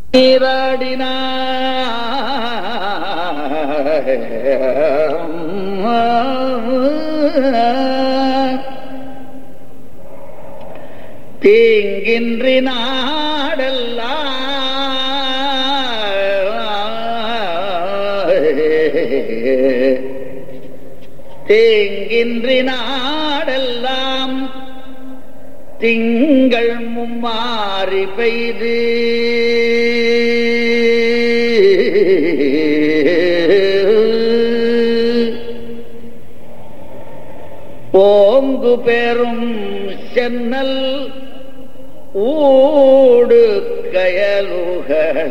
நீராடினார் தீங்கின்றி நாடெல்லாம் தேங்கின்றி நாடெல்லாம் திங்கள் மும்மாறி பெய்து ஓங்கு பெரும் சென்னல் ஊடு கயலுகள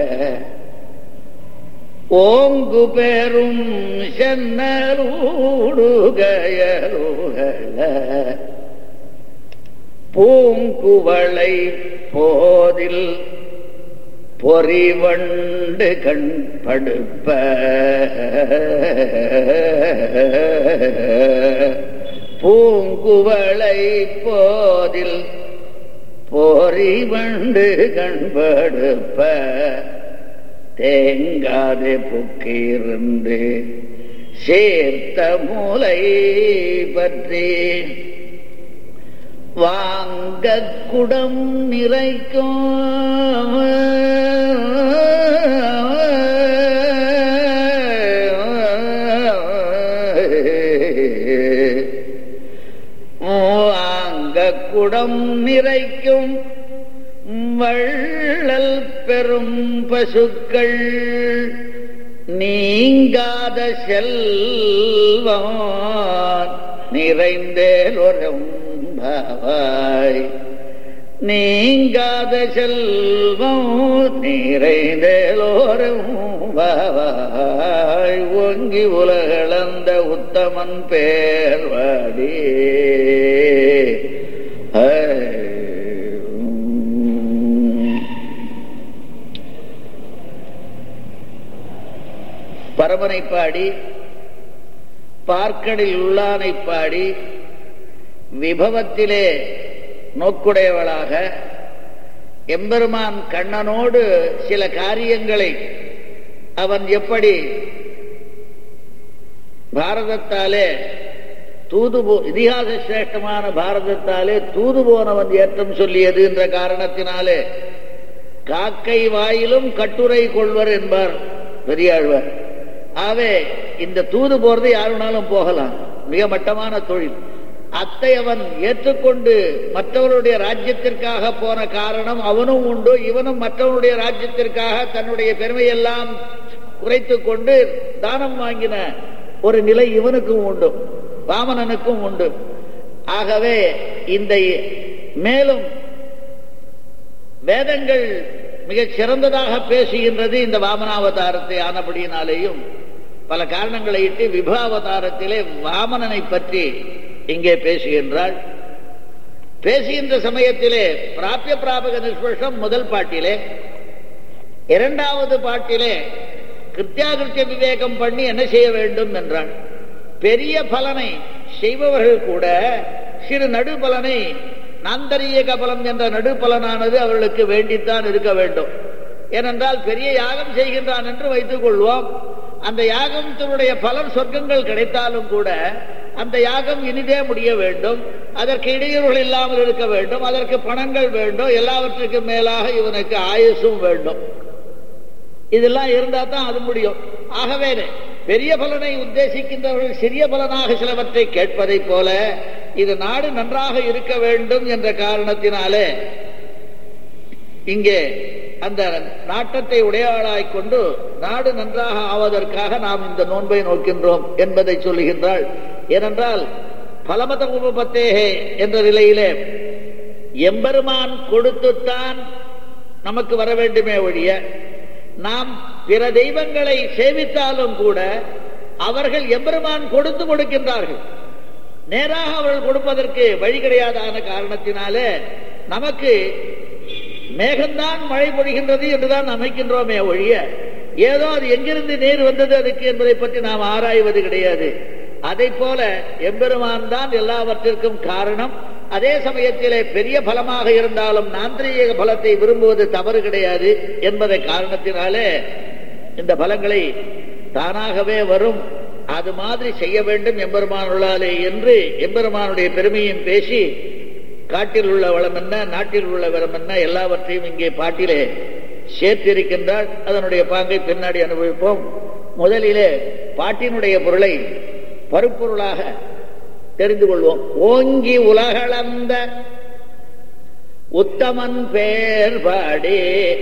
ஓங்கு பெரும் சென்னலூடு கயலுகள பூங்குவளை போதில் பொறிவண்டு கண்படுப்ப பூங்குவளை போதில் பொறிவண்டு கண்படுப்ப தேங்காது புக்கிருந்து சேர்த்த மூலை பற்றி வாங்க குடம் நிறைக்கும் வாங்க குடம் நிறைக்கும் வள்ளல் பெரும் பசுக்கள் நீங்காத செல்வம் நிறைந்தேலொரும் பாவாய் நீங்காத செல்வம் நிறைந்தேலோரும் பாவாய் ஒங்கி உலகளந்த உத்தமன் பேர்வாடி பரமனை பாடி பார்க்கடில் உள்ளானை பாடி விபவத்திலே நோக்குடையவளாக எம்பெருமான் கண்ணனோடு சில காரியங்களை அவன் எப்படி பாரதத்தாலே தூது போ இதிகாச சிரேஷ்டமான பாரதத்தாலே தூது போனவன் ஏற்றம் சொல்லியது என்ற காரணத்தினாலே காக்கை வாயிலும் கட்டுரை கொள்வர் என்பார் பெரியாழ்வார் ஆகவே இந்த தூது போறது யாருனாலும் போகலாம் மிக மட்டமான தொழில் அத்தை அவன் ஏற்றுக்கொண்டு மற்றவருடைய ராஜ்யத்திற்காக போன காரணம் அவனும் உண்டு இவனும் மற்றவனுடைய ராஜ்யத்திற்காக தன்னுடைய பெருமையெல்லாம் குறைத்துக் கொண்டு தானம் வாங்கின ஒரு நிலை இவனுக்கும் உண்டு வாமனனுக்கும் உண்டு ஆகவே இந்த மேலும் வேதங்கள் மிகச் சிறந்ததாக பேசுகின்றது இந்த வாமனாவதாரத்தை ஆனபடியினாலேயும் பல காரணங்களை இட்டு விபாவதாரத்திலே வாமனனை பற்றி இங்கே பேசுகின்றாள் பேசுகின்ற சமயத்திலே பிராபிய பிராபக நிஷ்பர்ஷம் முதல் பாட்டிலே இரண்டாவது பாட்டிலே கிருத்தியாகிருத்திய விவேகம் பண்ணி என்ன செய்ய வேண்டும் என்றாள் பெரிய பலனை செய்பவர்கள் கூட சிறு நடு பலனை நாந்தரியக பலம் என்ற நடு பலனானது அவர்களுக்கு வேண்டித்தான் இருக்க வேண்டும் ஏனென்றால் பெரிய யாகம் செய்கின்றான் என்று வைத்துக் கொள்வோம் அந்த யாகத்தினுடைய பலன் சொர்க்கங்கள் கிடைத்தாலும் கூட அந்த யாகம் இனிதே முடிய வேண்டும் அதற்கு இடையூறுகள் இல்லாமல் இருக்க வேண்டும் அதற்கு பணங்கள் வேண்டும் எல்லாவற்றுக்கும் மேலாக இவனுக்கு ஆயுசும் வேண்டும் இதெல்லாம் இருந்தா தான் அது முடியும் ஆகவே பெரிய பலனை உத்தேசிக்கின்றவர்கள் சிறிய பலனாக சிலவற்றை கேட்பதைப் போல இது நாடு நன்றாக இருக்க வேண்டும் என்ற காரணத்தினாலே இங்கே அந்த நாட்டத்தை உடையாளாய் கொண்டு நாடு நன்றாக ஆவதற்காக நாம் இந்த நோன்பை நோக்கின்றோம் என்பதை சொல்லுகின்றாள் ஏனென்றால் பலமத உபபத்தேகே என்ற நிலையிலே எம்பெருமான் கொடுத்துத்தான் நமக்கு வர வேண்டுமே ஒழிய நாம் பிற தெய்வங்களை சேவித்தாலும் கூட அவர்கள் எம்பெருமான் கொடுத்து கொடுக்கின்றார்கள் நேராக அவர்கள் கொடுப்பதற்கு வழி கிடையாதான காரணத்தினாலே நமக்கு மேகம்தான் மழை பொழிகின்றது என்றுதான் அமைக்கின்றோமே ஒழிய ஏதோ அது எங்கிருந்து நீர் வந்தது அதுக்கு என்பதை பற்றி நாம் ஆராய்வது கிடையாது அதை போல எம்பெருமான் தான் எல்லாவற்றிற்கும் காரணம் அதே சமயத்திலே பெரிய பலமாக இருந்தாலும் நாந்திரீக பலத்தை விரும்புவது தவறு கிடையாது என்பதை காரணத்தினாலே இந்த பலங்களை தானாகவே வரும் அது மாதிரி செய்ய வேண்டும் எம்பெருமானுள்ளாலே என்று எம்பெருமானுடைய பெருமையும் பேசி காட்டில் உள்ள வளம் என்ன நாட்டில் உள்ள வளம் என்ன எல்லாவற்றையும் இங்கே பாட்டிலே சேர்த்திருக்கின்றால் அதனுடைய பாங்கை பின்னாடி அனுபவிப்போம் முதலிலே பாட்டினுடைய பொருளை பருப்பொருளாக தெரிந்து கொள்வோம் ஓங்கி உலகளந்த உத்தமன் பேர் பாடே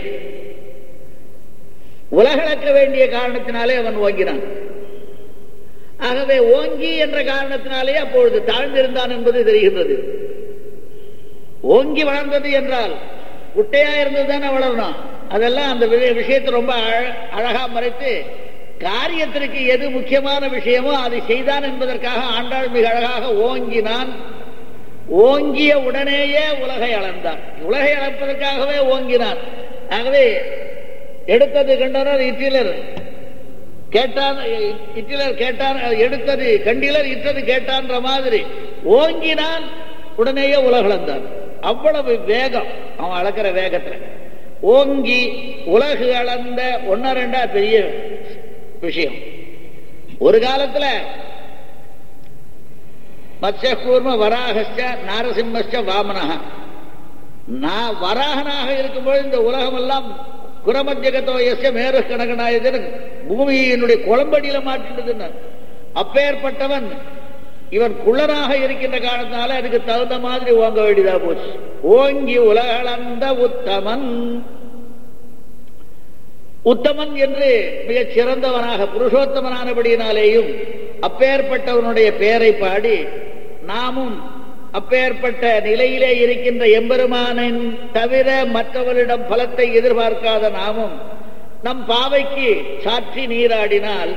உலகளக்க வேண்டிய காரணத்தினாலே அவன் ஓங்கினான் ஆகவே ஓங்கி என்ற காரணத்தினாலே அப்பொழுது தாழ்ந்திருந்தான் என்பது தெரிகின்றது ஓங்கி வளர்ந்தது என்றால் குட்டையா இருந்தது தானே வளரணும் அதெல்லாம் அந்த விஷயத்தை ரொம்ப அழகா மறைத்து காரியத்திற்கு எது முக்கியமான விஷயமோ அதை செய்தான் என்பதற்காக ஆண்டாள் மிக அழகாக ஓங்கினான் ஓங்கிய உடனேயே உலகை அளந்தான் உலகை அளப்பதற்காகவே ஓங்கினான் ஆகவே எடுத்தது கண்டனர் இட்டிலர் கேட்டான் இட்டிலர் கேட்டான் எடுத்தது கண்டிலர் இட்டது கேட்டான்ற மாதிரி ஓங்கினான் உடனேயே உலகளந்தான் அவ்வளவு வேகம் அவன் அளக்கிற வேகத்துல ஓங்கி உலகு அளந்த ஒன்னா ரெண்டா பெரிய விஷயம் ஒரு காலத்துல மத்ய கூர்ம வராகஸ்ட நாரசிம்மஸ்ட வாமனக நான் வராகனாக இருக்கும்போது இந்த உலகம் எல்லாம் குரமஜகத்தோ எஸ்ய மேரு கணக்கனாயதன் பூமியினுடைய குளம்படியில மாற்றினதுன்னு அப்பேற்பட்டவன் இவன் குள்ளனாக இருக்கின்ற காரணத்தினால அதுக்கு தகுந்த மாதிரி ஓங்க வேண்டியதா போச்சு ஓங்கி உலகளந்த உத்தமன் உத்தமன் என்று மிகச் சிறந்தவனாக புருஷோத்தமனானபடியினாலேயும் அப்பேற்பட்டவனுடைய பெயரை பாடி நாமும் அப்பேற்பட்ட நிலையிலே இருக்கின்ற எம்பெருமானின் தவிர மற்றவரிடம் பலத்தை எதிர்பார்க்காத நாமும் நம் பாவைக்கு சாற்றி நீராடினால்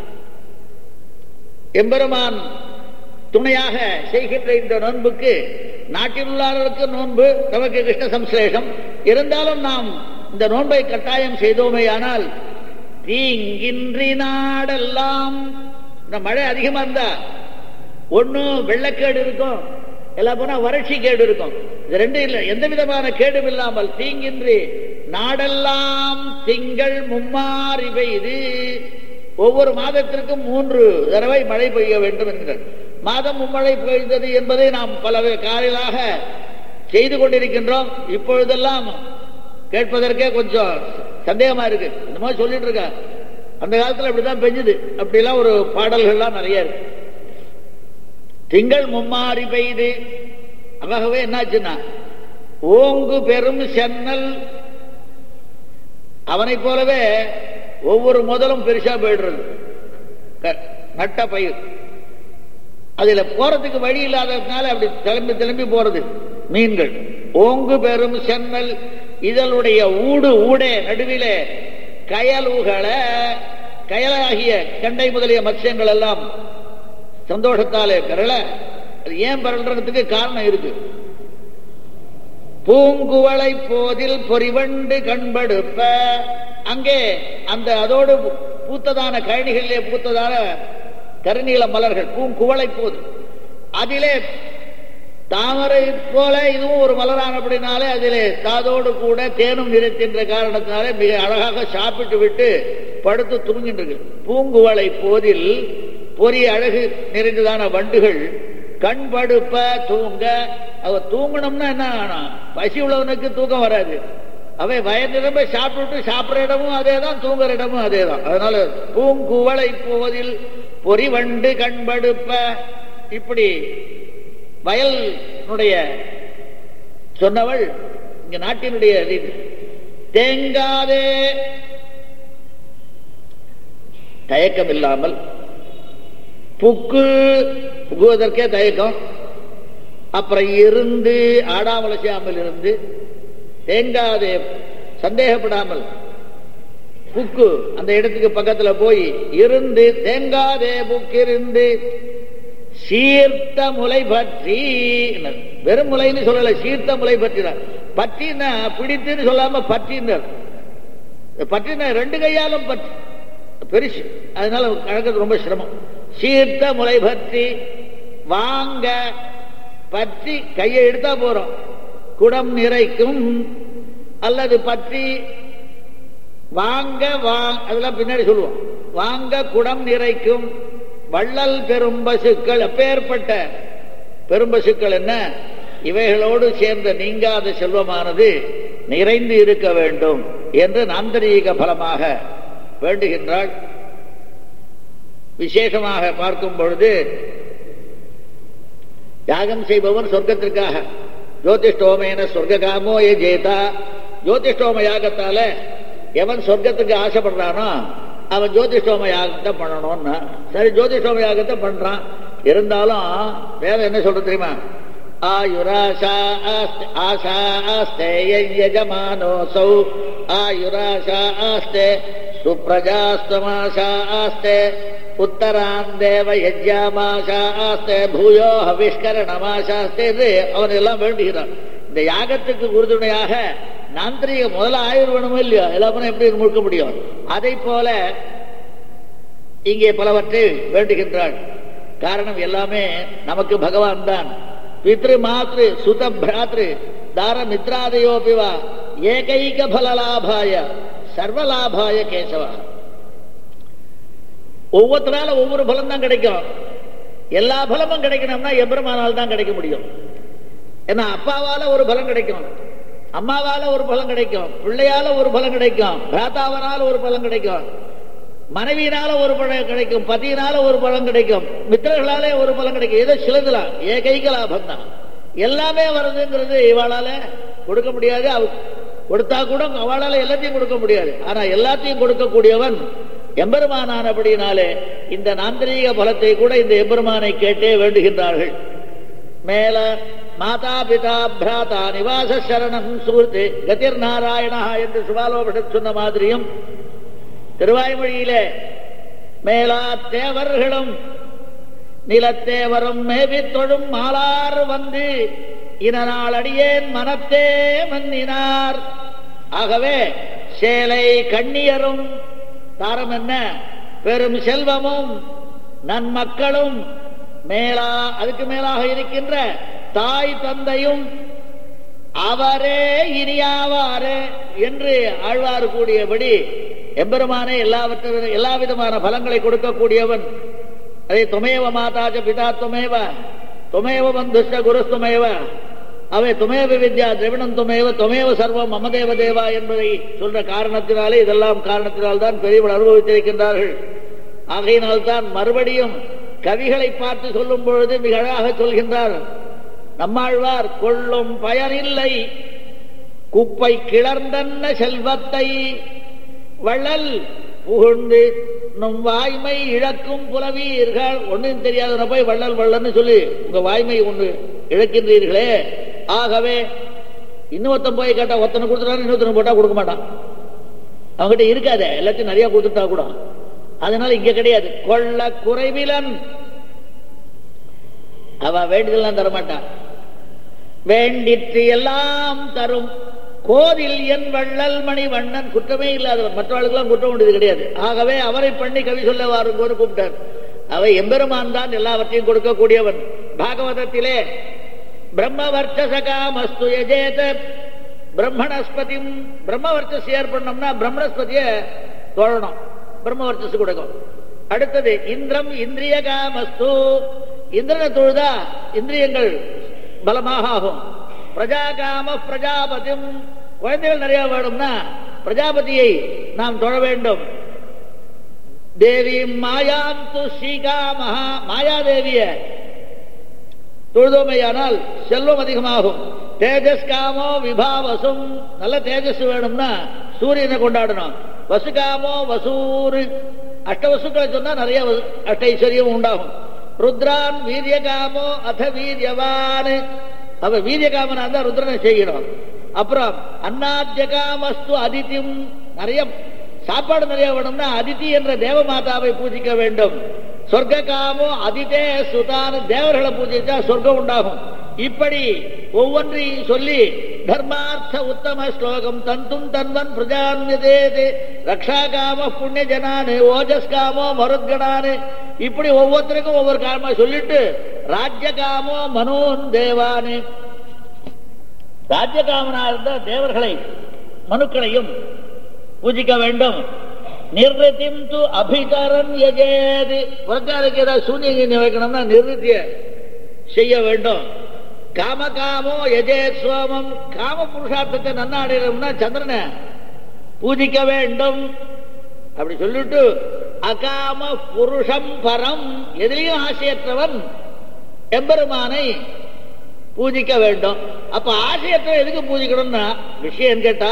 எம்பெருமான் துணையாக செய்கின்ற இந்த நோன்புக்கு நாட்டில் உள்ளவர்களுக்கு நோன்பு நமக்கு கிருஷ்ண சம்சலேஷம் இருந்தாலும் நாம் இந்த நோன்பை கட்டாயம் செய்தோமேயானால் தீங்கின்றி நாடெல்லாம் இந்த மழை அதிகமா இருந்தா ஒண்ணு வெள்ளக்கேடு இருக்கும் எல்லாம் போனா வறட்சி கேடு இருக்கும் இது ரெண்டும் இல்லை எந்த விதமான கேடும் இல்லாமல் தீங்கின்றி நாடெல்லாம் திங்கள் மும்மாறி பெய்து ஒவ்வொரு மாதத்திற்கும் மூன்று தடவை மழை பெய்ய வேண்டும் என்கிறார் மாதம் மும்மழை பெய்தது என்பதை நாம் பல காலையிலாக செய்து கொண்டிருக்கின்றோம் இப்பொழுதெல்லாம் கேட்பதற்கே கொஞ்சம் சந்தேகமா இருக்கு இந்த மாதிரி சொல்லிட்டு இருக்க அந்த காலத்துல அப்படிதான் பெஞ்சுது அப்படிலாம் ஒரு பாடல்கள்லாம் நிறைய இருக்கு திங்கள் மும்மாறி பெய்து ஆகவே என்னாச்சுன்னா ஓங்கு பெரும் சென்னல் அவனை போலவே ஒவ்வொரு முதலும் பெருசா போயிடுறது நட்ட பயிர் அதுல போறதுக்கு வழி இல்லாததுனால அப்படி திரும்பி திரும்பி போறது மீன்கள் ஓங்கு பெரும் சென்னல் இதனுடைய ஊடு ஊடே நடுவிலே கயலுகளை கயலாகிய கண்டை முதலிய மத்சியங்கள் எல்லாம் சந்தோஷத்தாலே பெறல அது ஏன் பெறல்றதுக்கு காரணம் இருக்கு பூங்குவளை போதில் பொறிவண்டு கண்படுப்ப அங்கே அந்த அதோடு பூத்ததான கழனிகளிலே பூத்ததான கருநீல மலர்கள் பூங்குவளை போது அதிலே தாமரை போல இதுவும் ஒரு மலரானபடினாலே அதிலே தாதோடு கூட தேனும் நிறைத்தின்ற காரணத்தினாலே மிக அழகாக சாப்பிட்டு விட்டு படுத்து தூங்கிட்டு இருக்கு பூங்குவளை போதில் பொறி அழகு நிறைந்ததான வண்டுகள் கண் படுப்ப தூங்க அவ தூங்கணும்னா என்ன ஆகணும் பசி உள்ளவனுக்கு தூக்கம் வராது அவை வயது நிரம்ப சாப்பிட்டு சாப்பிட்ற இடமும் அதே தான் தூங்குற இடமும் அதே தான் அதனால பூங்குவளை போவதில் பொறி வண்டு கண்படுப்ப இப்படி வயலுடைய சொன்னவள் இங்க நாட்டினுடைய ரீதி தேங்காதே தயக்கம் இல்லாமல் புக்கு புகுவதற்கே தயக்கம் அப்புறம் இருந்து ஆடாமல் செய்யாமல் இருந்து தேங்காதே சந்தேகப்படாமல் புக்கு அந்த இடத்துக்கு பக்கத்துல போய் இருந்து தேங்காதே புக்கிருந்து சீர்த்த முலை பற்றி வெறும் முலைன்னு சொல்லல சீர்த்த முலை பற்றினார் பற்றினா பிடித்துன்னு சொல்லாம பற்றினார் பற்றின ரெண்டு கையாலும் பற்றி பெருசு அதனால கழகிறது ரொம்ப சிரமம் சீர்த்த முலை பற்றி வாங்க பற்றி கையை எடுத்தா போறோம் குடம் நிறைக்கும் அல்லது பற்றி வாங்க வா அதெல்லாம் பின்னாடி சொல்லுவோம் வாங்க குடம் நிறைக்கும் வள்ளல் பெரும்பசுக்கள் அப்பேற்பட்ட பெரும்பசுக்கள் என்ன இவைகளோடு சேர்ந்த நீங்காத செல்வமானது நிறைந்து இருக்க வேண்டும் என்று நாந்தரீக பலமாக வேண்டுகின்றாள் விசேஷமாக பார்க்கும் பொழுது யாகம் செய்பவன் சொர்க்கத்திற்காக ஜோதிஷ்டோமேன சொர்க்காமோ ஏ ஜெயதா ஜோதிஷ்டோம யாகத்தால எவன் சொர்க்கத்துக்கு ஆசைப்படுறானோ அவன் ஜோதிஷ்டோம யாகத்தை பண்ணணும்னா சரி ஜோதிஷ்டோம யாகத்தை பண்றான் இருந்தாலும் வேதம் என்ன சொல்றது தெரியுமா ஆயுராசா ஆஸ்தே ஆசா ஆஸ்தே யஜமானோசௌ ஆயுராசா ஆஸ்தே சுப்ரஜாஸ்தமாசா ஆஸ்தே உத்தராம் தேவ யஜ்யாமாசா ஆஸ்தே பூயோ ஹவிஷ்கரணமாசாஸ்தே என்று அவன் எல்லாம் வேண்டுகிறான் இந்த யாகத்துக்கு உறுதுணையாக நாந்திரிக முதல்ல ஆயுர் வேணுமோ இல்லையோ எல்லாமே எப்படி முழுக்க முடியும் அதை போல இங்கே பலவற்றை வேண்டுகின்றாள் காரணம் எல்லாமே நமக்கு பகவான் தான் பித்ரு மாத்ரு சுத பிராத்ரு தார மித்ராதயோபிவா ஏகைக பலலாபாய சர்வலாபாய கேசவா ஒவ்வொருத்தரால ஒவ்வொரு பலம் தான் கிடைக்கும் எல்லா பலமும் கிடைக்கணும்னா எபிரமானால் தான் கிடைக்க முடியும் ஏன்னா அப்பாவால ஒரு பலம் கிடைக்கும் அம்மாவால ஒரு பலம் கிடைக்கும் பிள்ளையால ஒரு பலம் கிடைக்கும் பிராத்தாவனால ஒரு பலம் கிடைக்கும் மனைவியினால ஒரு பலம் கிடைக்கும் பதியினால ஒரு பலம் கிடைக்கும் மித்திரர்களாலே ஒரு பலம் கிடைக்கும் ஏதோ சிலதுலாம் ஏகைக லாபம் தான் எல்லாமே வருதுங்கிறது இவாளால கொடுக்க முடியாது அவ கொடுத்தா கூட அவளால எல்லாத்தையும் கொடுக்க முடியாது ஆனா எல்லாத்தையும் கொடுக்கக்கூடியவன் எம்பெருமானானபடினாலே இந்த நாந்திரீக பலத்தை கூட இந்த எம்பெருமானை கேட்டே வேண்டுகின்றார்கள் மேல மாதா பிதா பிராதா நிவாச சரணம் சூர்த்து கதிர் நாராயணா என்று சுபாலோபட சொன்ன மாதிரியும் திருவாய்மொழியிலே மேலா தேவர்களும் நிலத்தேவரும் மேவி தொழும் மாலார் வந்து இனநாள் அடியேன் மனத்தே மன்னினார் ஆகவே சேலை கண்ணியரும் தாரம் என்ன பெரும் செல்வமும் நன்மக்களும் மேலா அதுக்கு மேலாக இருக்கின்ற தாய் தந்தையும் அவரே இனியாவாரே என்று ஆழ்வார் கூடியபடி எம்பெருமானே எல்லாவற்ற எல்லா விதமான பலங்களை கொடுக்கக்கூடியவன் அதே துமேவ மாதாஜ பிதா துமேவ துமேவ பந்துஷ்ட குருஸ்துமேவ அவை துமேவ வித்யா திரவிணம் துமேவ துமேவ சர்வம் மமதேவ தேவா என்பதை சொல்ற காரணத்தினாலே இதெல்லாம் காரணத்தினால் தான் பெரியவர்கள் அனுபவித்திருக்கின்றார்கள் ஆகையினால் தான் மறுபடியும் கவிகளை பார்த்து சொல்லும் பொழுது மிக அழகாக சொல்கின்றார் நம்மாழ்வார் கொள்ளும் பயனில்லை குப்பை கிளர்ந்தன்ன செல்வத்தை வள்ளல் புகுந்து நம் வாய்மை இழக்கும் புலவீர்கள் ஒன்றும் தெரியாத போய் வள்ளல் வள்ளல்னு சொல்லி உங்க வாய்மை ஒன்று இழக்கின்றீர்களே ஆகவே இன்னொருத்தன் போய் கேட்டா ஒத்தனை கொடுத்துட்டாரு இன்னொருத்தனை போட்டா கொடுக்க மாட்டான் அவங்ககிட்ட இருக்காதே எல்லாத்தையும் நிறைய கொடுத்துட்டா கூட அதனால இங்க கிடையாது கொள்ள குறைவிலன் அவ வேண்டுதல் தரமாட்டான் வேண்டிற்று எல்லாம் தரும் கோதில் என் வள்ளல் மணி வண்ணன் குற்றமே இல்லாதவர் மற்றவர்களுக்கெல்லாம் குற்றம் உண்டு கிடையாது ஆகவே அவரை பண்ணி கவி சொல்ல வாருங்கோடு கூப்பிட்டார் அவை எம்பெருமான் தான் எல்லாவற்றையும் கொடுக்கக்கூடியவன் பாகவதத்திலே பிரம்மவர்ச்சசகாமஸ்து யஜேத பிரம்மணஸ்பதி பிரம்மவர்ச்சஸ் ஏற்படணும்னா பிரம்மணஸ்பதிய தோழணும் பிரம்மவர்ச்சஸ் கொடுக்கும் அடுத்தது இந்திரம் இந்திரிய காமஸ்து இந்திரனை தொழுதா இந்திரியங்கள் பலமாக ஆகும் பிரஜாகாம பிரஜாபதியும் குழந்தைகள் நிறைய வேணும்னா பிரஜாபதியை நாம் தொழ வேண்டும் தேவி மாயாம் து ஸ்ரீகாமஹா மாயாதேவிய தொழுதோமையானால் செல்வம் அதிகமாகும் தேஜஸ் காமோ விபாவசும் நல்ல தேஜஸ் வேணும்னா சூரியனை கொண்டாடணும் வசுகாமோ வசூர் அஷ்டவசுக்களை சொன்னா நிறைய அஷ்ட ஐஸ்வர்யம் உண்டாகும் ருத்ரான் வீரியகாமோ அத வீரியவான் அவ வீரியகாமனா இருந்தா ருத்ரனை செய்யணும் அப்புறம் அன்னாத்தியகாமஸ்து அதித்தியும் நிறைய சாப்பாடு நிறைய வேணும்னா அதித்தி என்ற தேவ மாதாவை பூஜிக்க வேண்டும் சொர்க்க காமோ அதிதே சுதான தேவர்களை பூஜிச்சா சொர்க்கம் உண்டாகும் இப்படி ஒவ்வொன்றையும் சொல்லி தர்மார்த்த உத்தம ஸ்லோகம் தந்தும் தன்வன் பிரஜான்யதேது ரக்ஷா காம புண்ணிய ஜனானு ஓஜஸ் காமோ மருத்கடானு இப்படி ஒவ்வொருத்தருக்கும் ஒவ்வொரு காலமா சொல்லிட்டு ராஜ்ய காமோ மனோன் தேவானு ராஜ்யகாமனா இருந்த தேவர்களை மனுக்களையும் பூஜிக்க வேண்டும் நிர்ணத்திம் து அபிகரன் எஜேது பிரச்சாரக்கு ஏதாவது சூன்யங்க வைக்கணும்னா நிர்ணத்திய செய்ய வேண்டும் காம காமோ எஜேத் சோமம் காம புருஷார்த்தத்தை நன்னாடையணும்னா சந்திரனை பூஜிக்க வேண்டும் அப்படி சொல்லிட்டு அகாம புருஷம் பரம் எதிலையும் ஆசையற்றவன் எம்பெருமானை பூஜிக்க வேண்டும் அப்ப ஆசையற்ற எதுக்கு பூஜிக்கணும்னா விஷயம் கேட்டா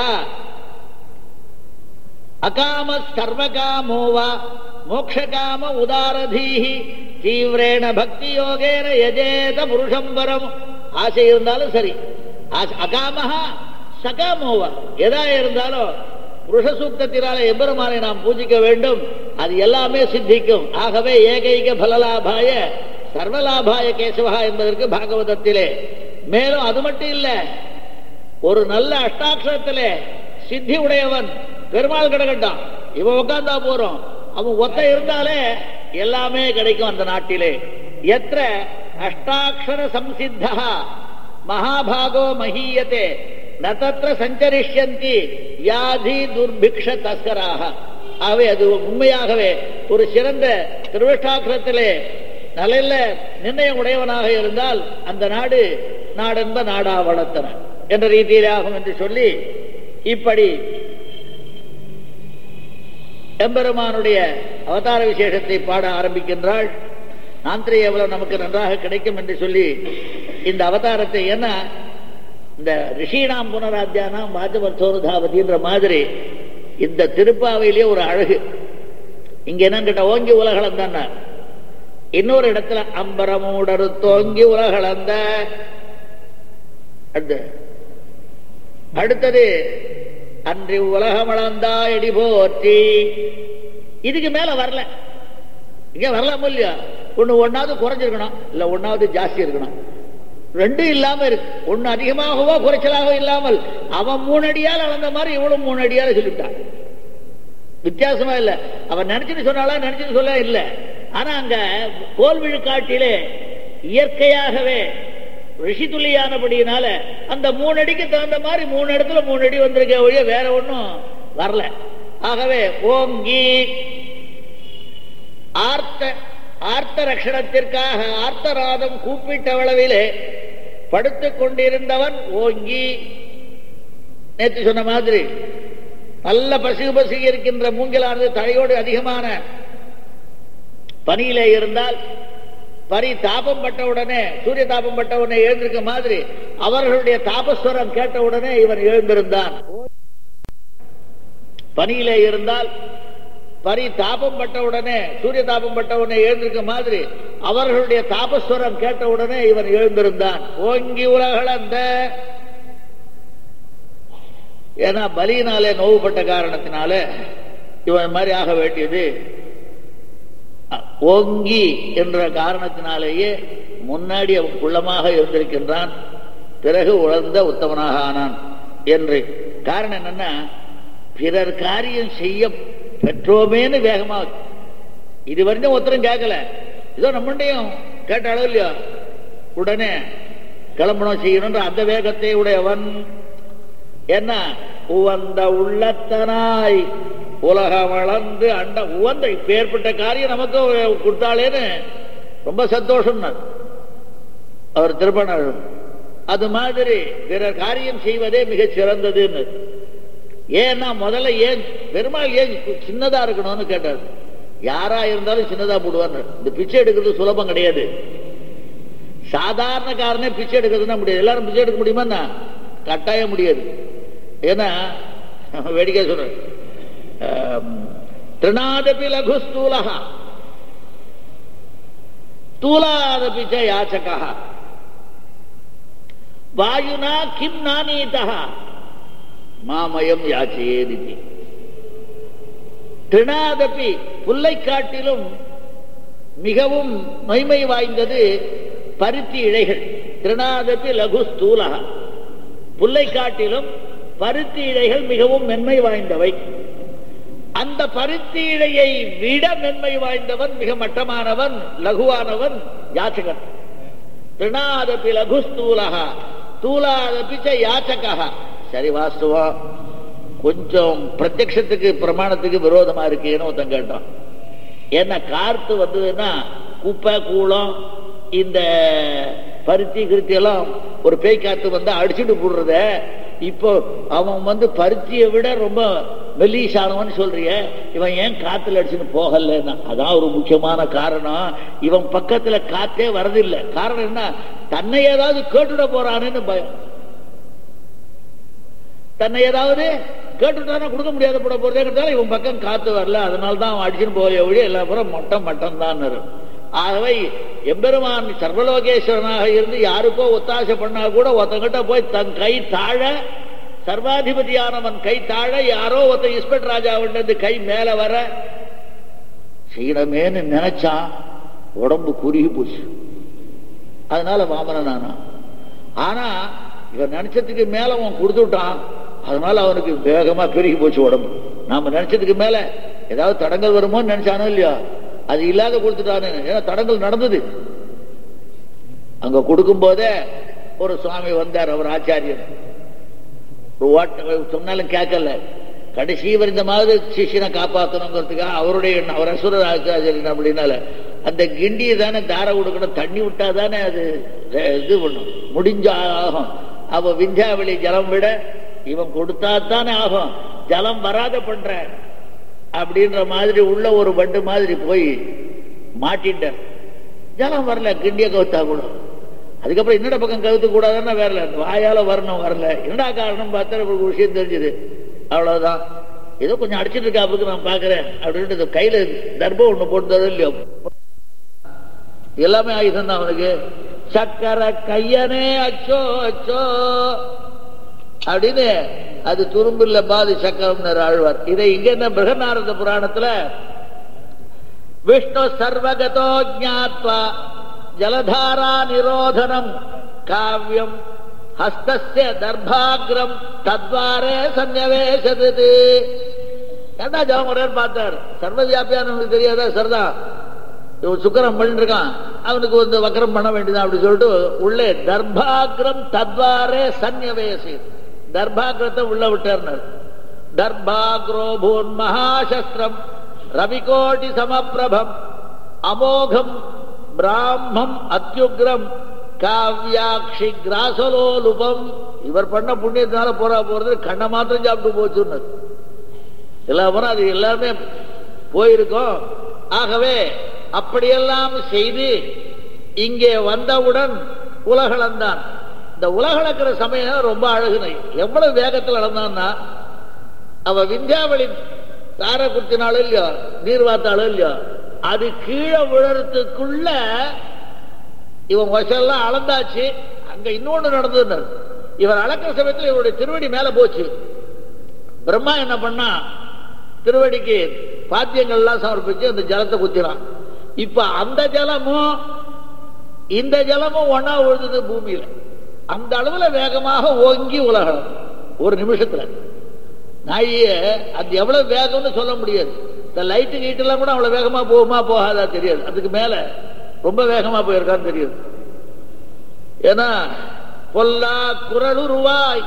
அகாம சர்வகாமோவா மோக்ஷகாம உதாரதீஹி தீவிரேண பக்தி யோகேன எஜேத புருஷம் வரம் ஆசை இருந்தாலும் சரி அகாமஹா சகாமோவா எதா இருந்தாலும் புருஷ சூக்தத்தினால எம்பெருமானை நாம் பூஜிக்க வேண்டும் அது எல்லாமே சித்திக்கும் ஆகவே ஏகைக பலலாபாய சர்வலாபாய கேசவா என்பதற்கு பாகவதத்திலே மேலும் அது மட்டும் இல்ல ஒரு நல்ல அஷ்டாட்சரத்திலே சித்தி உடையவன் பெருமாள் கிடக்கட்டான் இவன் உட்கார்ந்தா போறோம் அவன் ஒத்த இருந்தாலே எல்லாமே கிடைக்கும் அந்த நாட்டிலே எത്ര அஷ்டாட்சர சம்சித்தா மகாபாகோ மகீயத்தே நத்திர சஞ்சரிஷ்யந்தி வியாதி துர்பிக்ஷ தஸ்கராக ஆகவே அது உண்மையாகவே ஒரு சிறந்த திருவிஷ்டாட்சரத்திலே நல்ல நிர்ணயம் உடையவனாக இருந்தால் அந்த நாடு நாடென்ப நாடா வளர்த்தன என்ற ரீதியில் ஆகும் என்று சொல்லி இப்படி எம்பெருமானுடைய அவதார விசேஷத்தை பாட ஆரம்பிக்கின்றாள் நாந்திரி எவ்வளவு நமக்கு நன்றாக கிடைக்கும் என்று சொல்லி இந்த அவதாரத்தை என்ன இந்த ரிஷினாம் புனராத்தியானாம் வாஜபத்தோருதாவதின்ற மாதிரி இந்த திருப்பாவையிலேயே ஒரு அழகு இங்க என்னங்கிட்ட ஓங்கி உலகளம் தானே இன்னொரு இடத்துல அம்பரமூடரு தோங்கி உலகளந்த அடுத்தது அன்றி உலகமளந்தா எடி போற்றி இதுக்கு மேல வரல இங்க வரலாம் இல்லையா ஒண்ணு ஒன்னாவது குறைஞ்சிருக்கணும் இல்ல ஒன்னாவது ஜாஸ்தி இருக்கணும் ரெண்டும் இல்லாம இருக்கு ஒண்ணு அதிகமாகவோ குறைச்சலாகவோ இல்லாமல் அவன் மூணு அடியால் அளந்த மாதிரி இவளும் மூணு அடியால சொல்லிவிட்டான் வித்தியாசமா இல்ல அவன் நினைச்சுட்டு சொன்னாலா நினைச்சுட்டு சொல்ல இல்ல ஆனா அங்க கோல் விழுக்காட்டிலே இயற்கையாகவே ரிஷி துளியானபடியினால அந்த மூணு அடிக்கு தகுந்த மாதிரி மூணு இடத்துல மூணு அடி வந்திருக்க ஒழிய வேற ஒன்றும் வரல ஆகவே ஓங்கி ஆர்த்த ஆர்த்த ரட்சணத்திற்காக ஆர்த்தராதம் கூப்பிட்டவளவிலே படுத்துக் கொண்டிருந்தவன் ஓங்கி நேற்று சொன்ன மாதிரி நல்ல பசுகு பசுகி இருக்கின்ற மூங்கிலானது தலையோடு அதிகமான பனியிலே இருந்தால் பரி தாபம் பட்ட உடனே சூரிய தாபம் பட்ட உடனே எழுந்திருக்க மாதிரி அவர்களுடைய தாபஸ்வரம் கேட்ட உடனே இவன் எழுந்திருந்தான் பனியிலே இருந்தால் பரி தாபம் பட்ட உடனே சூரிய தாபம் பட்ட உடனே எழுந்திருக்க மாதிரி அவர்களுடைய தாபஸ்வரம் கேட்ட உடனே இவன் எழுந்திருந்தான் ஓங்கி உலகளந்த ஏன்னா பலியினாலே நோவுபட்ட காரணத்தினால இவன் மாதிரி ஆக வேண்டியது ஓங்கி என்ற காரணத்தினாலேயே முன்னாடி அவன் குள்ளமாக இருந்திருக்கின்றான் பிறகு உழந்த உத்தமனாக ஆனான் என்று காரணம் என்னன்னா பிறர் காரியம் செய்ய பெற்றோமேன்னு வேகமா இது வரைக்கும் ஒருத்தரும் கேட்கல இதோ நம்மண்டையும் கேட்டாலும் இல்லையா உடனே கிளம்பணும் செய்யணும்ன்ற அந்த வேகத்தை உடையவன் என்ன உவந்த உள்ளத்தனாய் உலகம் வளர்ந்து அண்ட உவந்த இப்பேற்பட்ட காரியம் நமக்கு கொடுத்தாளேன்னு ரொம்ப சந்தோஷம் அவர் திருப்பணர் அது மாதிரி பிறர் காரியம் செய்வதே மிகச் சிறந்ததுன்னு ஏன்னா முதல்ல ஏன் பெருமாள் ஏன் சின்னதா இருக்கணும்னு கேட்டார் யாரா இருந்தாலும் சின்னதா போடுவார் இந்த பிச்சை எடுக்கிறது சுலபம் கிடையாது சாதாரண காரனே பிச்சை எடுக்கிறதுனா முடியாது எல்லாரும் பிச்சை எடுக்க முடியுமா கட்டாயம் முடியாது ஏன்னா வேடிக்கை சொல்றேன் திருநாதபி லகு ஸ்தூலகா ஸ்தூலாதபி ச யாச்சகா வாயுனா கிம் நானீதா மாமயம் யாச்சேதி திருநாதபி புல்லை காட்டிலும் மிகவும் மகிமை வாய்ந்தது பருத்தி இழைகள் திருநாதப்பி லகு ஸ்தூலா புல்லை காட்டிலும் பருத்தி இழைகள் மிகவும் மென்மை வாய்ந்தவை அந்த பருத்தி இழையை விட மென்மை வாய்ந்தவன் மிக மட்டமானவன் லகுவானவன் யாச்சகன் திருநாதப்பி லகு ஸ்தூலகா தூலாதப்பி ச யாச்சகா சரி வாஸ்துவம் கொஞ்சம் பிரத்யக்ஷத்துக்கு பிரமாணத்துக்கு விரோதமா இருக்கேன்னு ஒருத்தன் கேட்டான் ஏன்னா காத்து வந்ததுன்னா குப்பை கூளம் இந்த பருத்தி கிருத்தி எல்லாம் ஒரு பேய் காத்து வந்து அடிச்சுட்டு போடுறத இப்போ அவன் வந்து பருத்தியை விட ரொம்ப மெல்லீசானவன் சொல்றிய இவன் ஏன் காத்துல அடிச்சுன்னு போகலன்னா அதான் ஒரு முக்கியமான காரணம் இவன் பக்கத்துல காத்தே வரதில்லை காரணம் என்ன தன்னை ஏதாவது கேட்டுட போறானுன்னு பயம் தன்னை ஏதாவது கேட்டுட்டானா கொடுக்க முடியாத போட போறதேங்கிறதால இவன் பக்கம் காத்து வரல அதனால தான் அவன் அடிச்சுன்னு போய ஒழி எல்லா புறம் மொட்டம் மட்டம் தான் ஆகவே எம்பெருமான் சர்வலோகேஸ்வரனாக இருந்து யாருக்கோ ஒத்தாசை பண்ணா கூட ஒருத்தங்கிட்ட போய் தன் கை தாழ சர்வாதிபதியானவன் கை தாழ யாரோ ஒருத்த இஸ்பெட் ராஜாவுன்றது கை மேல வர செய்யணுமேன்னு நினைச்சான் உடம்பு குறுகி போச்சு அதனால வாமனன் ஆனான் ஆனா இவன் நினைச்சதுக்கு மேல அவன் கொடுத்துட்டான் அதனால அவனுக்கு வேகமா பெருகி போச்சு உடம்பு நாம நினைச்சதுக்கு மேல ஏதாவது தடங்கள் வருமோன்னு நினைச்சானோ இல்லையா அது இல்லாத கொடுத்துட்டானு ஏன்னா தடங்கள் நடந்தது அங்க கொடுக்கும் போதே ஒரு சுவாமி வந்தார் அவர் ஆச்சாரியர் ஒரு ஓட்ட சொன்னாலும் கேட்கல கடைசி வரைந்தமாவது சிஷியனை காப்பாற்றணுங்கிறதுக்காக அவருடைய எண்ணம் அவர் அசுர ஆச்சாரியன் அப்படின்னால அந்த கிண்டியை தானே தார கொடுக்கணும் தண்ணி விட்டா தானே அது இது பண்ணும் முடிஞ்ச ஆகும் அவ விந்தியாவளி ஜலம் விட இவன் கொடுத்தா தானே ஆகும் ஜலம் வராத பண்ற அப்படின்ற மாதிரி உள்ள ஒரு பண்டு மாதிரி போய் மாட்டிட்டார் ஜலம் வரல கிண்டிய கவுத்தா கூட அதுக்கப்புறம் இன்னொரு பக்கம் கவுத்து கூடாதுன்னா வரல வாயால வரணும் வரல என்னடா காரணம் பார்த்தா ஒரு விஷயம் தெரிஞ்சது அவ்வளவுதான் ஏதோ கொஞ்சம் அடிச்சிட்டு இருக்காப்புக்கு நான் பாக்குறேன் அப்படின்ட்டு கையில தர்பம் ஒண்ணு போட்டு இல்லையோ எல்லாமே ஆயுதம் தான் அவனுக்கு சக்கர கையனே அச்சோ அச்சோ அப்படின்னு அது துரும்பில்ல பாதி சக்கரம் ஆழ்வார் இதை இங்க என்ன பிரகநாரத புராணத்துல விஷ்ணு சர்வகதோ ஜாத்வா ஜலதாரா நிரோதனம் காவியம் ஹஸ்தஸ்ய தர்பாகிரம் தத்வாரே சந்நிவேசது என்ன ஜவமுறையர் பார்த்தார் சர்வவியாபியானவனுக்கு தெரியாதா சரிதான் இவன் சுக்கரம் பண்ணிட்டு இருக்கான் அவனுக்கு வந்து வக்கரம் பண்ண வேண்டியதான் அப்படி சொல்லிட்டு உள்ளே தர்பாகிரம் தத்வாரே சந்நிவேசி தர்பாகிரத்தை உள்ள விட்டார் தர்பாகிரோ பூன் மகாசஸ்திரம் ரவிகோடி சமப்பிரபம் அமோகம் பிராமம் அத்தியுக்ரம் காவியாட்சி கிராசலோலுபம் இவர் பண்ண புண்ணியத்தினால போறா போறது கண்ணை மாத்திரம் சாப்பிட்டு போச்சுன்னு எல்லாமே அது எல்லாமே போயிருக்கோம் ஆகவே அப்படியெல்லாம் செய்து இங்கே வந்தவுடன் உலகளந்தான் இந்த உலகளக்கிற சமயம் ரொம்ப அழகுனை எவ்வளவு வேகத்தில் அளந்தான்னா அவ விந்தியாவளி தார குத்தினாலும் இல்லையோ நீர் வாத்தாலும் இல்லையோ அது கீழே விழறதுக்குள்ள இவன் வசெல்லாம் அளந்தாச்சு அங்க இன்னொன்னு நடந்தது இவர் அளக்கிற சமயத்தில் இவருடைய திருவடி மேல போச்சு பிரம்மா என்ன பண்ணா திருவடிக்கு பாத்தியங்கள் எல்லாம் சமர்ப்பிச்சு அந்த ஜலத்தை குத்தினான் இப்ப அந்த ஜலமும் இந்த ஜலமும் ஒன்னா விழுந்தது பூமியில அந்த அளவுல வேகமாக ஓங்கி உலகம் ஒரு நிமிஷத்துல நாயே அது எவ்வளவு வேகம்னு சொல்ல முடியாது இந்த லைட்டு கீட்டு எல்லாம் கூட அவ்வளவு வேகமா போகுமா போகாதா தெரியாது அதுக்கு மேல ரொம்ப வேகமா போயிருக்கான்னு தெரியாது ஏன்னா பொல்லா குரலுருவாய்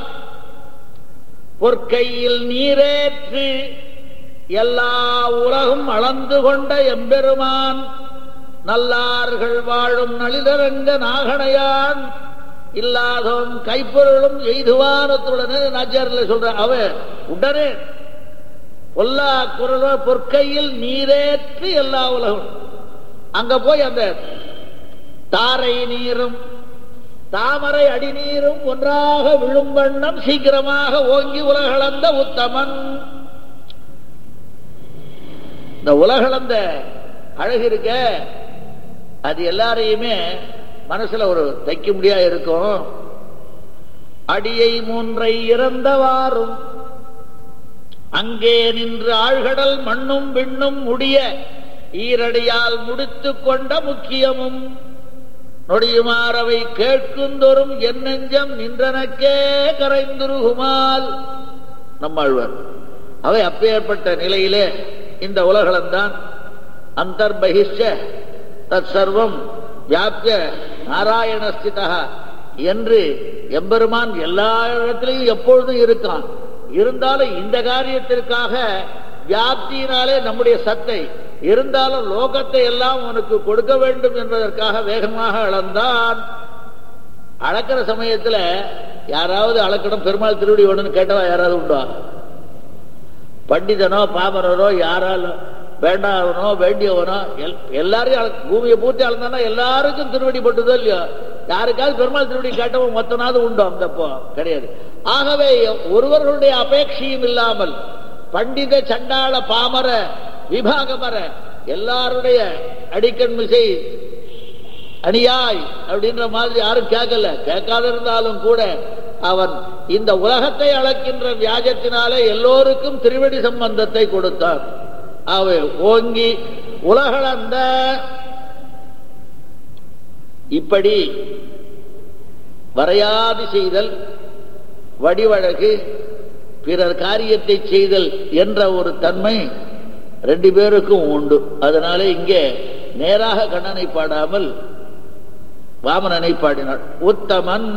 பொற்கையில் நீரேற்று எல்லா உலகும் அளந்து கொண்ட எம்பெருமான் நல்லார்கள் வாழும் நளிதரங்க நாகனையான் இல்லாதவன் கைப்பொருளும் எய்துவானத்துடனே நாச்சாரில சொல்ற அவ உடனே பொல்லா குரல பொற்கையில் நீரேற்று எல்லா உலகம் அங்க போய் அந்த தாரை நீரும் தாமரை அடிநீரும் ஒன்றாக விழும் வண்ணம் சீக்கிரமாக ஓங்கி உலகளந்த உத்தமன் இந்த உலகளந்த அழகு இருக்க அது எல்லாரையுமே மனசுல ஒரு தைக்க முடியா இருக்கும் அடியை மூன்றை இறந்தவாறும் அங்கே நின்று ஆழ்கடல் மண்ணும் விண்ணும் முடிய ஈரடியால் முடித்து கொண்ட முக்கியமும் நொடியுமாறவை கேட்குந்தோறும் என் நெஞ்சம் நின்றனக்கே கரைந்துருகுமால் நம்மாழ்வார் அவை அப்பேற்பட்ட நிலையிலே இந்த உலகளந்தான் அந்தர்பகிஷ்ட தத் சர்வம் வியாபிய நாராயணஸ்திதா என்று எம்பெருமான் எல்லா இடத்திலையும் எப்பொழுதும் இருக்கான் இருந்தாலும் இந்த காரியத்திற்காக வியாப்தியினாலே நம்முடைய சத்தை இருந்தாலும் லோகத்தை எல்லாம் உனக்கு கொடுக்க வேண்டும் என்பதற்காக வேகமாக அளந்தான் அளக்கிற சமயத்துல யாராவது அளக்கணும் பெருமாள் திருவடி வேணும்னு கேட்டவா யாராவது உண்டா பண்டிதனோ பாமரரோ யாராலும் வேண்டாவனோ வேண்டியவனோ எல்- எல்லாரையும் அள- பூமியை பூர்த்தி அளந்தானா எல்லாருக்கும் திருவடி பட்டுதோ இல்லையோ யாருக்காவது பெருமாள் திருவடி கேட்டவன் மொத்தனாவது உண்டோ அந்தப்போ கிடையாது ஆகவே ஒருவர்களுடைய அபேட்சையும் இல்லாமல் பண்டித சண்டாள பாமர விபாகமர எல்லாருடைய அடிக்கண் மிசை அணியாய் அப்படின்ற மாதிரி யாரும் கேட்கல கேட்காத இருந்தாலும் கூட அவன் இந்த உலகத்தை அளக்கின்ற வியாஜத்தினாலே எல்லோருக்கும் திருவடி சம்பந்தத்தை கொடுத்தான் அவை ஓங்கி உலகளந்த இப்படி வரையாது செய்தல் வடிவழகு பிறர் காரியத்தை செய்தல் என்ற ஒரு தன்மை ரெண்டு பேருக்கும் உண்டு அதனால இங்கே நேராக கண்ணனை பாடாமல் வாமனனை பாடினாள் உத்தமன்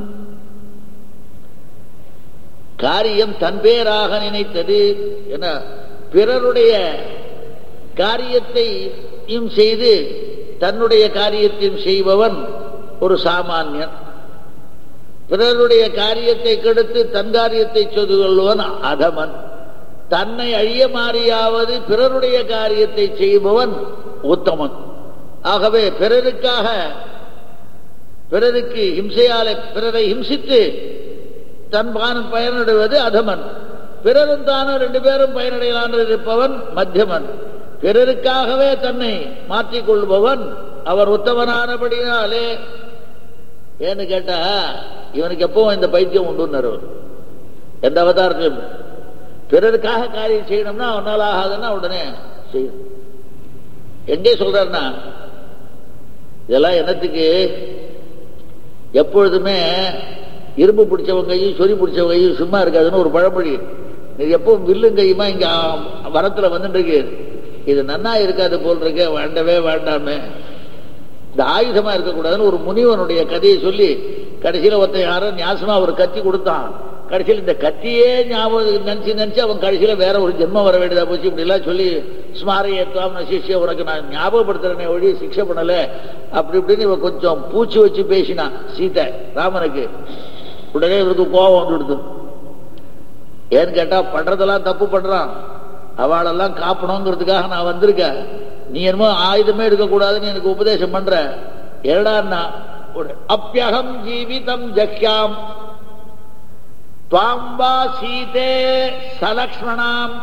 காரியம் தன் பேராக நினைத்தது என பிறருடைய காரியத்தையும் செய்து தன்னுடைய காரியத்தையும் செய்பவன் ஒரு சாமானியன் பிறருடைய காரியத்தை கெடுத்து தன் காரியத்தை செய்து கொள்வன் அதமன் தன்னை அழிய மாறியாவது பிறருடைய காரியத்தை செய்பவன் உத்தமன் ஆகவே பிறருக்காக பிறருக்கு ஹிம்சையால பிறரை ஹிம்சித்து தன் பான் பயனடைவது அதமன் பிறரும் தானும் ரெண்டு பேரும் பயனடையலான் இருப்பவன் மத்தியமன் பிறருக்காகவே தன்னை மாற்றிக் கொள்பவன் அவர் உத்தமனானபடினாலே ஏன்னு கேட்டா இவனுக்கு எப்பவும் இந்த பைத்தியம் உண்டுன்னாரு அவர். எந்த அவதாரத்திலும் பிறருக்காக காரியம் செய்யணும்னா அவனால் ஆகாதுன்னா உடனே செய்யணும் எங்கே சொல்றாருன்னா இதெல்லாம் என்னத்துக்கு எப்பொழுதுமே இரும்பு பிடிச்சவங்க கையும் சொறி பிடிச்சவங்க கையும் சும்மா இருக்காதுன்னு ஒரு பழமொழி இது எப்பவும் வில்லும் கையுமா இங்க வரத்துல வந்துட்டு இருக்கு இது நன்னா இருக்காது போல் இருக்க வேண்டவே வேண்டாமே இந்த ஆயுதமா இருக்கக்கூடாதுன்னு ஒரு முனிவனுடைய கதையை சொல்லி கடைசியில ஒருத்தன் யாரோ ஞாசமா ஒரு கத்தி கொடுத்தான் கடைசியில் இந்த கத்தியே ஞாபகம் நினைச்சு நினைச்சு அவன் கடைசியில வேற ஒரு ஜென்மம் வர வேண்டியதா போச்சு இப்படி எல்லாம் சொல்லி ஸ்மாரியத்துவம் சிஷ்ய உனக்கு நான் ஞாபகப்படுத்துறேனே ஒழி சிக்ஷை பண்ணல அப்படி இப்படின்னு இவன் கொஞ்சம் பூச்சி வச்சு பேசினான் சீதை ராமனுக்கு உடனே இவருக்கு கோபம் வந்துடுது ஏன்னு கேட்டா பண்றதெல்லாம் தப்பு பண்றான் அவளெல்லாம் காப்பணுங்கிறதுக்காக நான் வந்திருக்கேன் நீ என்னமோ ஆயுதமே எடுக்கக்கூடாதுன்னு எனக்கு உபதேசம் பண்ற என்னடான்னா ஒரு அப்பியகம் ஜீவிதம் ஜக்யாம் துவாம்பா சீதே சலக்ஷ்மணாம்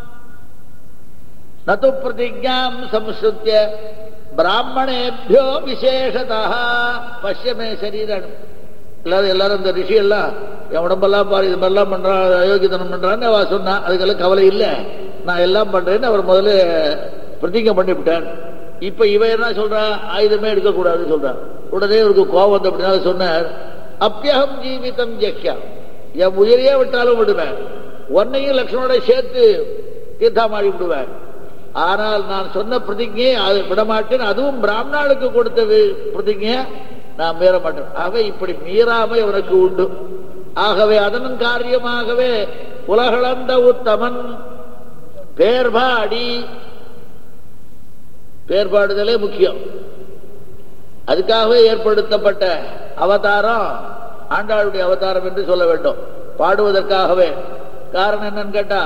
நது பிரதிஜாம் சம்ஸ்ருத்திய பிராமணேபியோ விசேஷதா பஷ்யமே சரீரம் எல்லாரும் எல்லாரும் இந்த ரிஷி எல்லாம் என் உடம்பெல்லாம் பாரு இது மாதிரிலாம் பண்றான் அயோக்கியத்தனம் பண்றான்னு அவ சொன்னா அதுக்கெல்லாம் கவலை இல்லை நான் எல்லாம் பண்றேன்னு அவர் முதல்ல பிரதிஜை பண்ணிவிட்டார் இப்ப இவ என்ன சொல்றா ஆயுதமே எடுக்கக்கூடாதுன்னு சொல்றா உடனே இவருக்கு கோபம் வந்து அப்படின்னா சொன்னார் அப்பியகம் ஜீவிதம் ஜக்கியா என் உயிரையே விட்டாலும் விடுவேன் உன்னையும் லக்ஷ்மணோட சேர்த்து தீர்த்தாமாடி விடுவேன் ஆனால் நான் சொன்ன பிரதிஜை அதை விடமாட்டேன் அதுவும் பிராமணாளுக்கு கொடுத்த வி- பிரதிஜை நான் மீற மாட்டேன் ஆகவே இப்படி மீறாமை அவனுக்கு உண்டு ஆகவே அதன் காரியமாகவே உலகளந்த உத்தமன் பேர்பாடி பேர்பாடுதலே முக்கியம் அதுக்காகவே ஏற்படுத்தப்பட்ட அவதாரம் ஆண்டாளுடைய அவதாரம் என்று சொல்ல வேண்டும் பாடுவதற்காகவே காரணம் என்னன்னு கேட்டா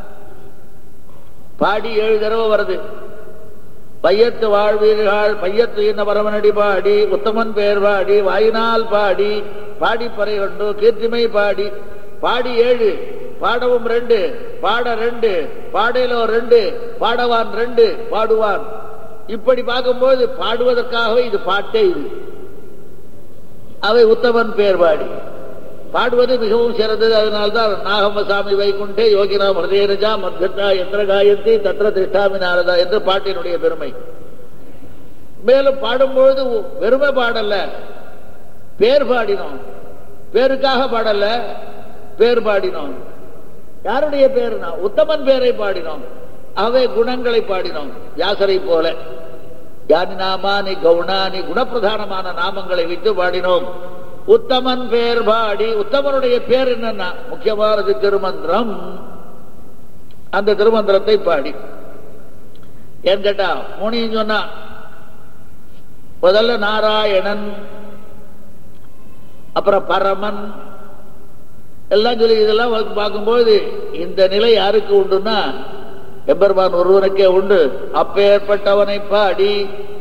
பாடி ஏழு தடவை வருது பையத்து வாழ்வீர்கள் பையத்து இன்ன பரமனடி பாடி உத்தமன் பெயர் பாடி வாயினால் பாடி பாடி பறை கொண்டு கீர்த்திமை பாடி பாடி ஏழு பாடவும் ரெண்டு பாட ரெண்டு பாடையிலோ ரெண்டு பாடவான் ரெண்டு பாடுவான் இப்படி பார்க்கும்போது பாடுவதற்காகவே இது பாட்டே இது அவை உத்தமன் பெயர் பாடி பாடுவது மிகவும் சிறந்தது அதனால்தான் நாகமசாமி வைகுண்டே யோகிராம் ஹிருதயரஜா மத்கத்தா எந்திர காயந்தி தத்ர திஷ்டாமி நாரதா என்று பாட்டினுடைய பெருமை மேலும் பாடும்பொழுது வெறுமை பாடல்ல பேர் பாடினோம் பேருக்காக பாடல்ல பேர் பாடினோம் யாருடைய பேருனா உத்தமன் பேரை பாடினோம் அவை குணங்களை பாடினோம் வியாசரை போல யானி நாமானி கவுனானி குணப்பிரதானமான நாமங்களை வைத்து பாடினோம் உத்தமன் பேர் பாடி உத்தமனுடைய பேர் என்னன்னா முக்கியமானது திருமந்திரம் அந்த திருமந்திரத்தை பாடி ஏன் கேட்டா முனியும் சொன்னா முதல்ல நாராயணன் அப்புறம் பரமன் எல்லாம் சொல்லி இதெல்லாம் பார்க்கும்போது இந்த நிலை யாருக்கு உண்டுன்னா எம்பெருமான் ஒருவனுக்கே உண்டு அப்பேற்பட்டவனை பாடி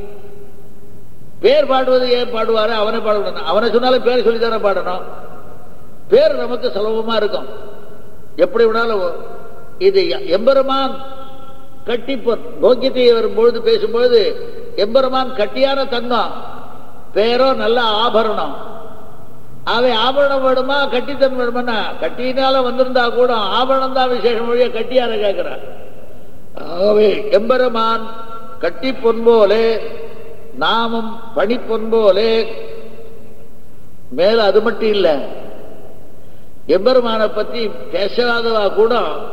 பேர் பாடுவது ஏன் பாடுவாரு அவனை பாடணும் அவனை சொன்னாலும் பேர் சொல்லி தானே பாடணும் பேர் நமக்கு சுலபமா இருக்கும் எப்படி வேணாலும் இது எம்பெருமான் கட்டிப்பொன் போக்கியத்தை வரும்பொழுது பேசும்பொழுது எம்பெருமான் கட்டியான தங்கம் பேரோ நல்ல ஆபரணம் அவை ஆபரணம் வேணுமா கட்டித்தன் வேணுமா கட்டினால வந்திருந்தா கூட ஆபரணம் தான் விசேஷம் மொழிய கட்டியார கேட்கிறார் ஆகவே எம்பெருமான் கட்டி பொன்போலே நாமும் பணி பொன்போலே மேல அது மட்டும் இல்ல எம்பெருமானை பத்தி பேசாதவா கூட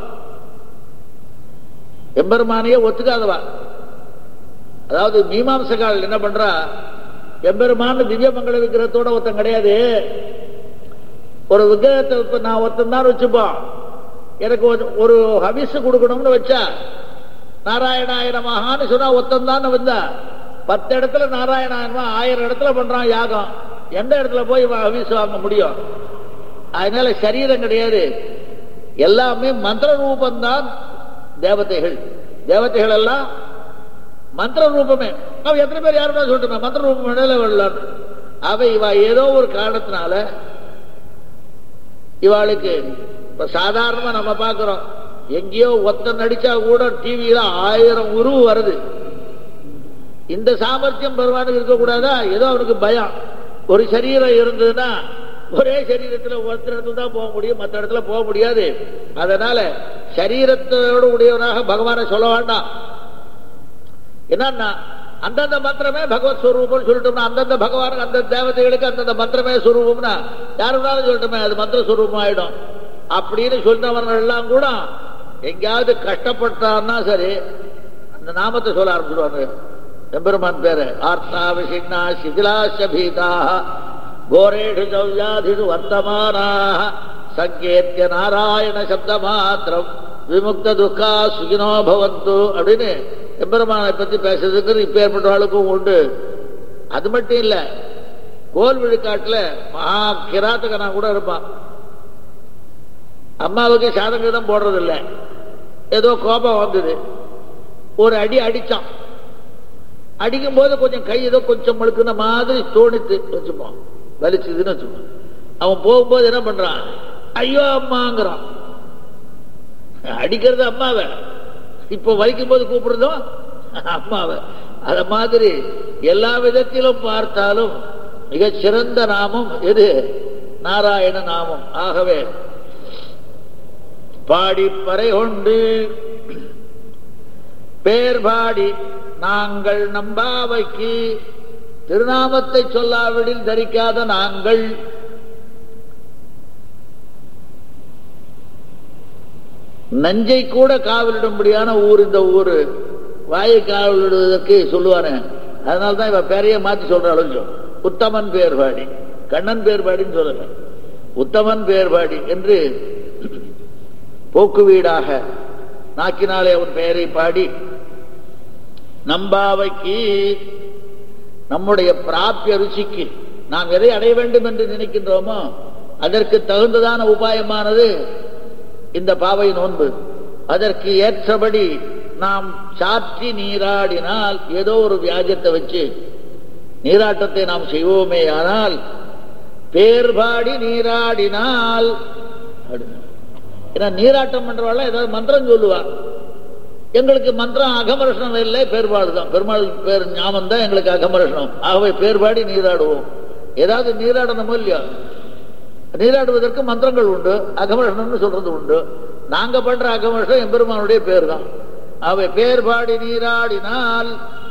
எம்பெருமானையே ஒத்துக்காதவா அதாவது மீமாம்சகால் என்ன பண்றா எம்பெருமான் திவ்ய மங்கள விக்கிரகத்தோட ஒருத்தன் கிடையாது ஒரு விக்கிரகத்தை இப்ப நான் ஒருத்தன் தான் வச்சுப்போம் எனக்கு ஒரு ஹவிஸ் கொடுக்கணும்னு வச்சா நாராயணாயிரமாகான்னு சொன்னா ஒருத்தன் தான் வந்தா பத்து இடத்துல நாராயணாயிரமா ஆயிரம் இடத்துல பண்றான் யாகம் எந்த இடத்துல போய் ஹவிஸ் வாங்க முடியும் அதனால சரீரம் கிடையாது எல்லாமே மந்திர ரூபந்தான் தேவதைகள் தேவதைகள் எல்லாம் மந்திர ரூபமே அவ எத்தனை பேர் யாருமே சொல்லிட்டு மந்திர ரூபம் இடையில வரலான்னு அவ இவ ஏதோ ஒரு காரணத்தினால இவாளுக்கு இப்ப சாதாரணமா நம்ம பாக்குறோம் எங்கேயோ ஒத்த நடிச்சா கூட டிவியில ஆயிரம் உருவு வருது இந்த சாமர்த்தியம் பெருமானுக்கு இருக்கக்கூடாதா ஏதோ அவனுக்கு பயம் ஒரு சரீரம் இருந்ததுன்னா ஒரே சரீரத்துல ஒருத்தர் இடத்துல தான் போக முடியும் மற்ற இடத்துல போக முடியாது அதனால சரீரத்தோடு உடையவனாக பகவானை சொல்ல வேண்டாம் என்னன்னா அந்தந்த மந்திரமே பகவத் ஸ்வரூபம் சொல்லிட்டோம்னா அந்தந்த பகவானுக்கு அந்தந்த தேவதைகளுக்கு அந்தந்த மந்திரமே ஸ்வரூபம்னா யாருனாலும் சொல்லட்டுமே அது மந்திர ஸ்வரூபம் ஆயிடும் அப்படின்னு சொன்னவர்கள் எல்லாம் கூட எங்கேயாவது கஷ்டப்பட்டான்னா சரி அந்த நாமத்தை சொல்ல ஆரம்பிச்சிடுவாங்க எம்பெருமான் பேரு ஆர்த்தா விசின்னா சிதிலா சபீதா கோரேஷு சௌவியாதிஷு வர்த்தமானாக சங்கேத்திய நாராயண சப்த மாத்திரம் விமுக்த துக்கா சுகினோ பவந்து அப்படின்னு எம்பெருமானை பத்தி பேசுறதுக்கு இப்ப ஏற்பட்டவாளுக்கும் உண்டு அது மட்டும் இல்ல கோல் விழுக்காட்டுல மகா கிராத்தகனா கூட இருப்பான் அம்மாவுக்கு சாதகம் போடுறது இல்லை ஏதோ கோபம் வந்தது ஒரு அடி அடிச்சான் அடிக்கும் போது கொஞ்சம் கை ஏதோ கொஞ்சம் மழுக்குன மாதிரி தோணித்து வச்சுப்போம் வலிச்சுதுன்னு வச்சுப்போம் அவன் போகும்போது என்ன பண்றான் ஐயோ அம்மாங்கிறான் அடிக்கிறது அம்மாவை இப்போ வலிக்கும் போது கூப்பிடுறதும் அம்மாவை அத மாதிரி எல்லா விதத்திலும் பார்த்தாலும் மிக சிறந்த நாமம் எது நாராயண நாமம் ஆகவே பாடிப்பறை கொண்டு பேர் பாடி நாங்கள் நம்பாவைக்கு திருநாமத்தை சொல்லாவிடில் தரிக்காத நாங்கள் நஞ்சை கூட காவலிடும்படியான ஊர் இந்த ஊரு வாயை காவலிடுவதற்கு சொல்லுவானே அதனால்தான் இவ பேரையே மாத்தி சொல்ற அளவு உத்தமன் பேர்பாடி கண்ணன் பேர்பாடின்னு சொல்லல உத்தமன் பேர்பாடி என்று போக்கு வீடாக நாக்கினாலே அவன் பெயரை பாடி நம்பாவைக்கு நம்முடைய பிராப்பிய ருச்சிக்கு நாம் எதை அடைய வேண்டும் என்று நினைக்கின்றோமோ அதற்கு தகுந்ததான உபாயமானது இந்த பாவை நோன்பு அதற்கு ஏற்றபடி நாம் சாற்றி நீராடினால் ஏதோ ஒரு வியாஜத்தை வச்சு நீராட்டத்தை நாம் செய்வோமே ஆனால் பேர்பாடி நீராடினால் ஏன்னா நீராட்டம் பண்றவாள் ஏதாவது மந்திரம் சொல்லுவா எங்களுக்கு மந்திரம் அகமரசனம் இல்லை பேர்பாடு தான் பெருமாள் பேர் ஞாபகம் தான் எங்களுக்கு அகமரசனம் ஆகவே பேர்பாடி நீராடுவோம் ஏதாவது நீராடணுமோ இல்லையா நீராடுவதற்கு மந்திரங்கள் உண்டு அகமரசனம்னு சொல்றது உண்டு நாங்க பண்ற அகமரசனம் எம்பெருமானுடைய பேர் தான் அவை பேர் பாடி நீராடினால்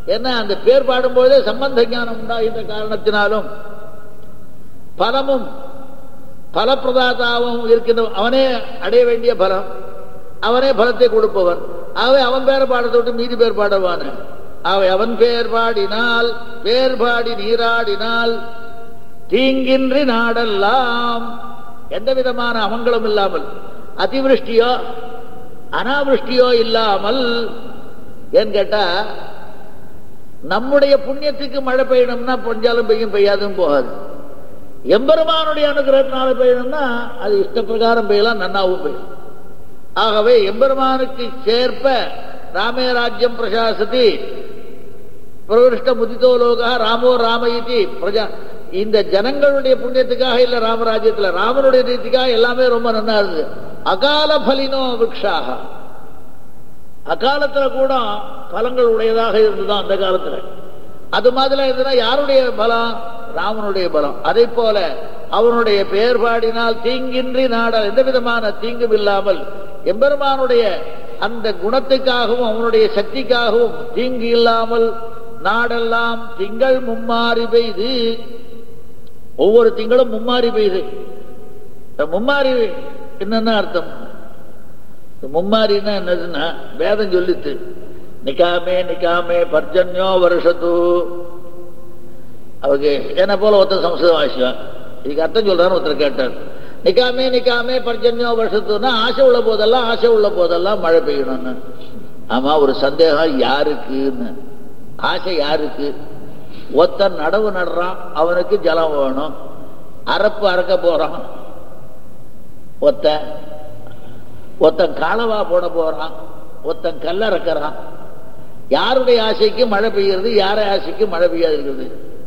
ஏன்னா அந்த பேர் பாடும்போதே சம்பந்த ஞானம் உண்டாகின்ற காரணத்தினாலும் பலமும் பலப்பிரதாதாவும் இருக்கின்ற அவனே அடைய வேண்டிய பலம் அவனே பலத்தை கொடுப்பவன் ஆகவே அவன் பேர் பாடத்தை விட்டு மீதி பேர் பாடுவான் அவை அவன் பேர் பாடினால் பேர் பாடி நீராடினால் தீங்கின்றி நாடெல்லாம் எந்த விதமான அமங்கலம் இல்லாமல் அதிவிருஷ்டியோ அனாவிருஷ்டியோ இல்லாமல் ஏன்னு கேட்டா நம்முடைய புண்ணியத்துக்கு மழை பெய்யணும்னா பொஞ்சாலும் பெய்யும் பெய்யாதும் போகாது எம்பெருமானுடைய அனுகிரகத்தினால பெய்யணும்னா அது இஷ்ட பிரகாரம் பெய்யலாம் நன்னாவும் பெய்யும் ஆகவே எம்பெருமானுக்கு சேர்ப்ப ராமே ராஜ்யம் பிரசாசதி பிரவிஷ்ட முதிதோ லோகா ராமோ ராம இதி பிரஜா இந்த ஜனங்களுடைய புண்ணியத்துக்காக இல்ல ராமராஜ்யத்துல ராமனுடைய நீதிக்காக எல்லாமே ரொம்ப நல்லா இருந்தது அகால பலினோ விரக்ஷாக அக்காலத்துல கூட பலங்கள் உடையதாக இருந்ததுதான் அந்த காலத்துல அது மாதிரி இருந்ததுன்னா யாருடைய பலம் ராமனுடைய பலம் அதை போல அவனுடைய பெயர் பாடினால் தீங்கின்றி நாடல் எந்த விதமான தீங்கும் இல்லாமல் எம்பெருமானுடைய அந்த குணத்துக்காகவும் அவனுடைய சக்திக்காகவும் தீங்கு இல்லாமல் நாடெல்லாம் திங்கள் மும்மாறி பெய்து ஒவ்வொரு திங்களும் மும்மாறி பெய்து இந்த மும்மாறி என்னன்னா அர்த்தம் இந்த மும்மாரின்னா என்னதுன்னா வேதம் சொல்லித்து நிக்காமே நிக்காமே பர்ஜன்யோ வருஷத்து அவங்க என்ன போல ஒருத்தர் சம்ஸ்கிருதம் வாசிவான் இதுக்கு அர்த்தம் சொல்றான்னு ஒருத்தர் கேட்டார் நிக்காமே நிக்காமே பர்ஜன்யோ வருஷத்துனா ஆசை உள்ள போதெல்லாம் ஆசை உள்ள போதெல்லாம் மழை பெய்யணும்னு ஆமா ஒரு சந்தேகம் யாருக்குன்னு ஆசை யாருக்கு ஒருத்தன் நடவு நடுறான் அவனுக்கு ஜலம் வேணும் அறப்பு அறக்க போறான் ஒருத்தன் ஒருத்தன் காலவா போட போறான் ஒருத்தன் கல்ல இறக்கிறான் யாருடைய ஆசைக்கு மழை பெய்கிறது யார ஆசைக்கு மழை பெய்யாது இருக்குது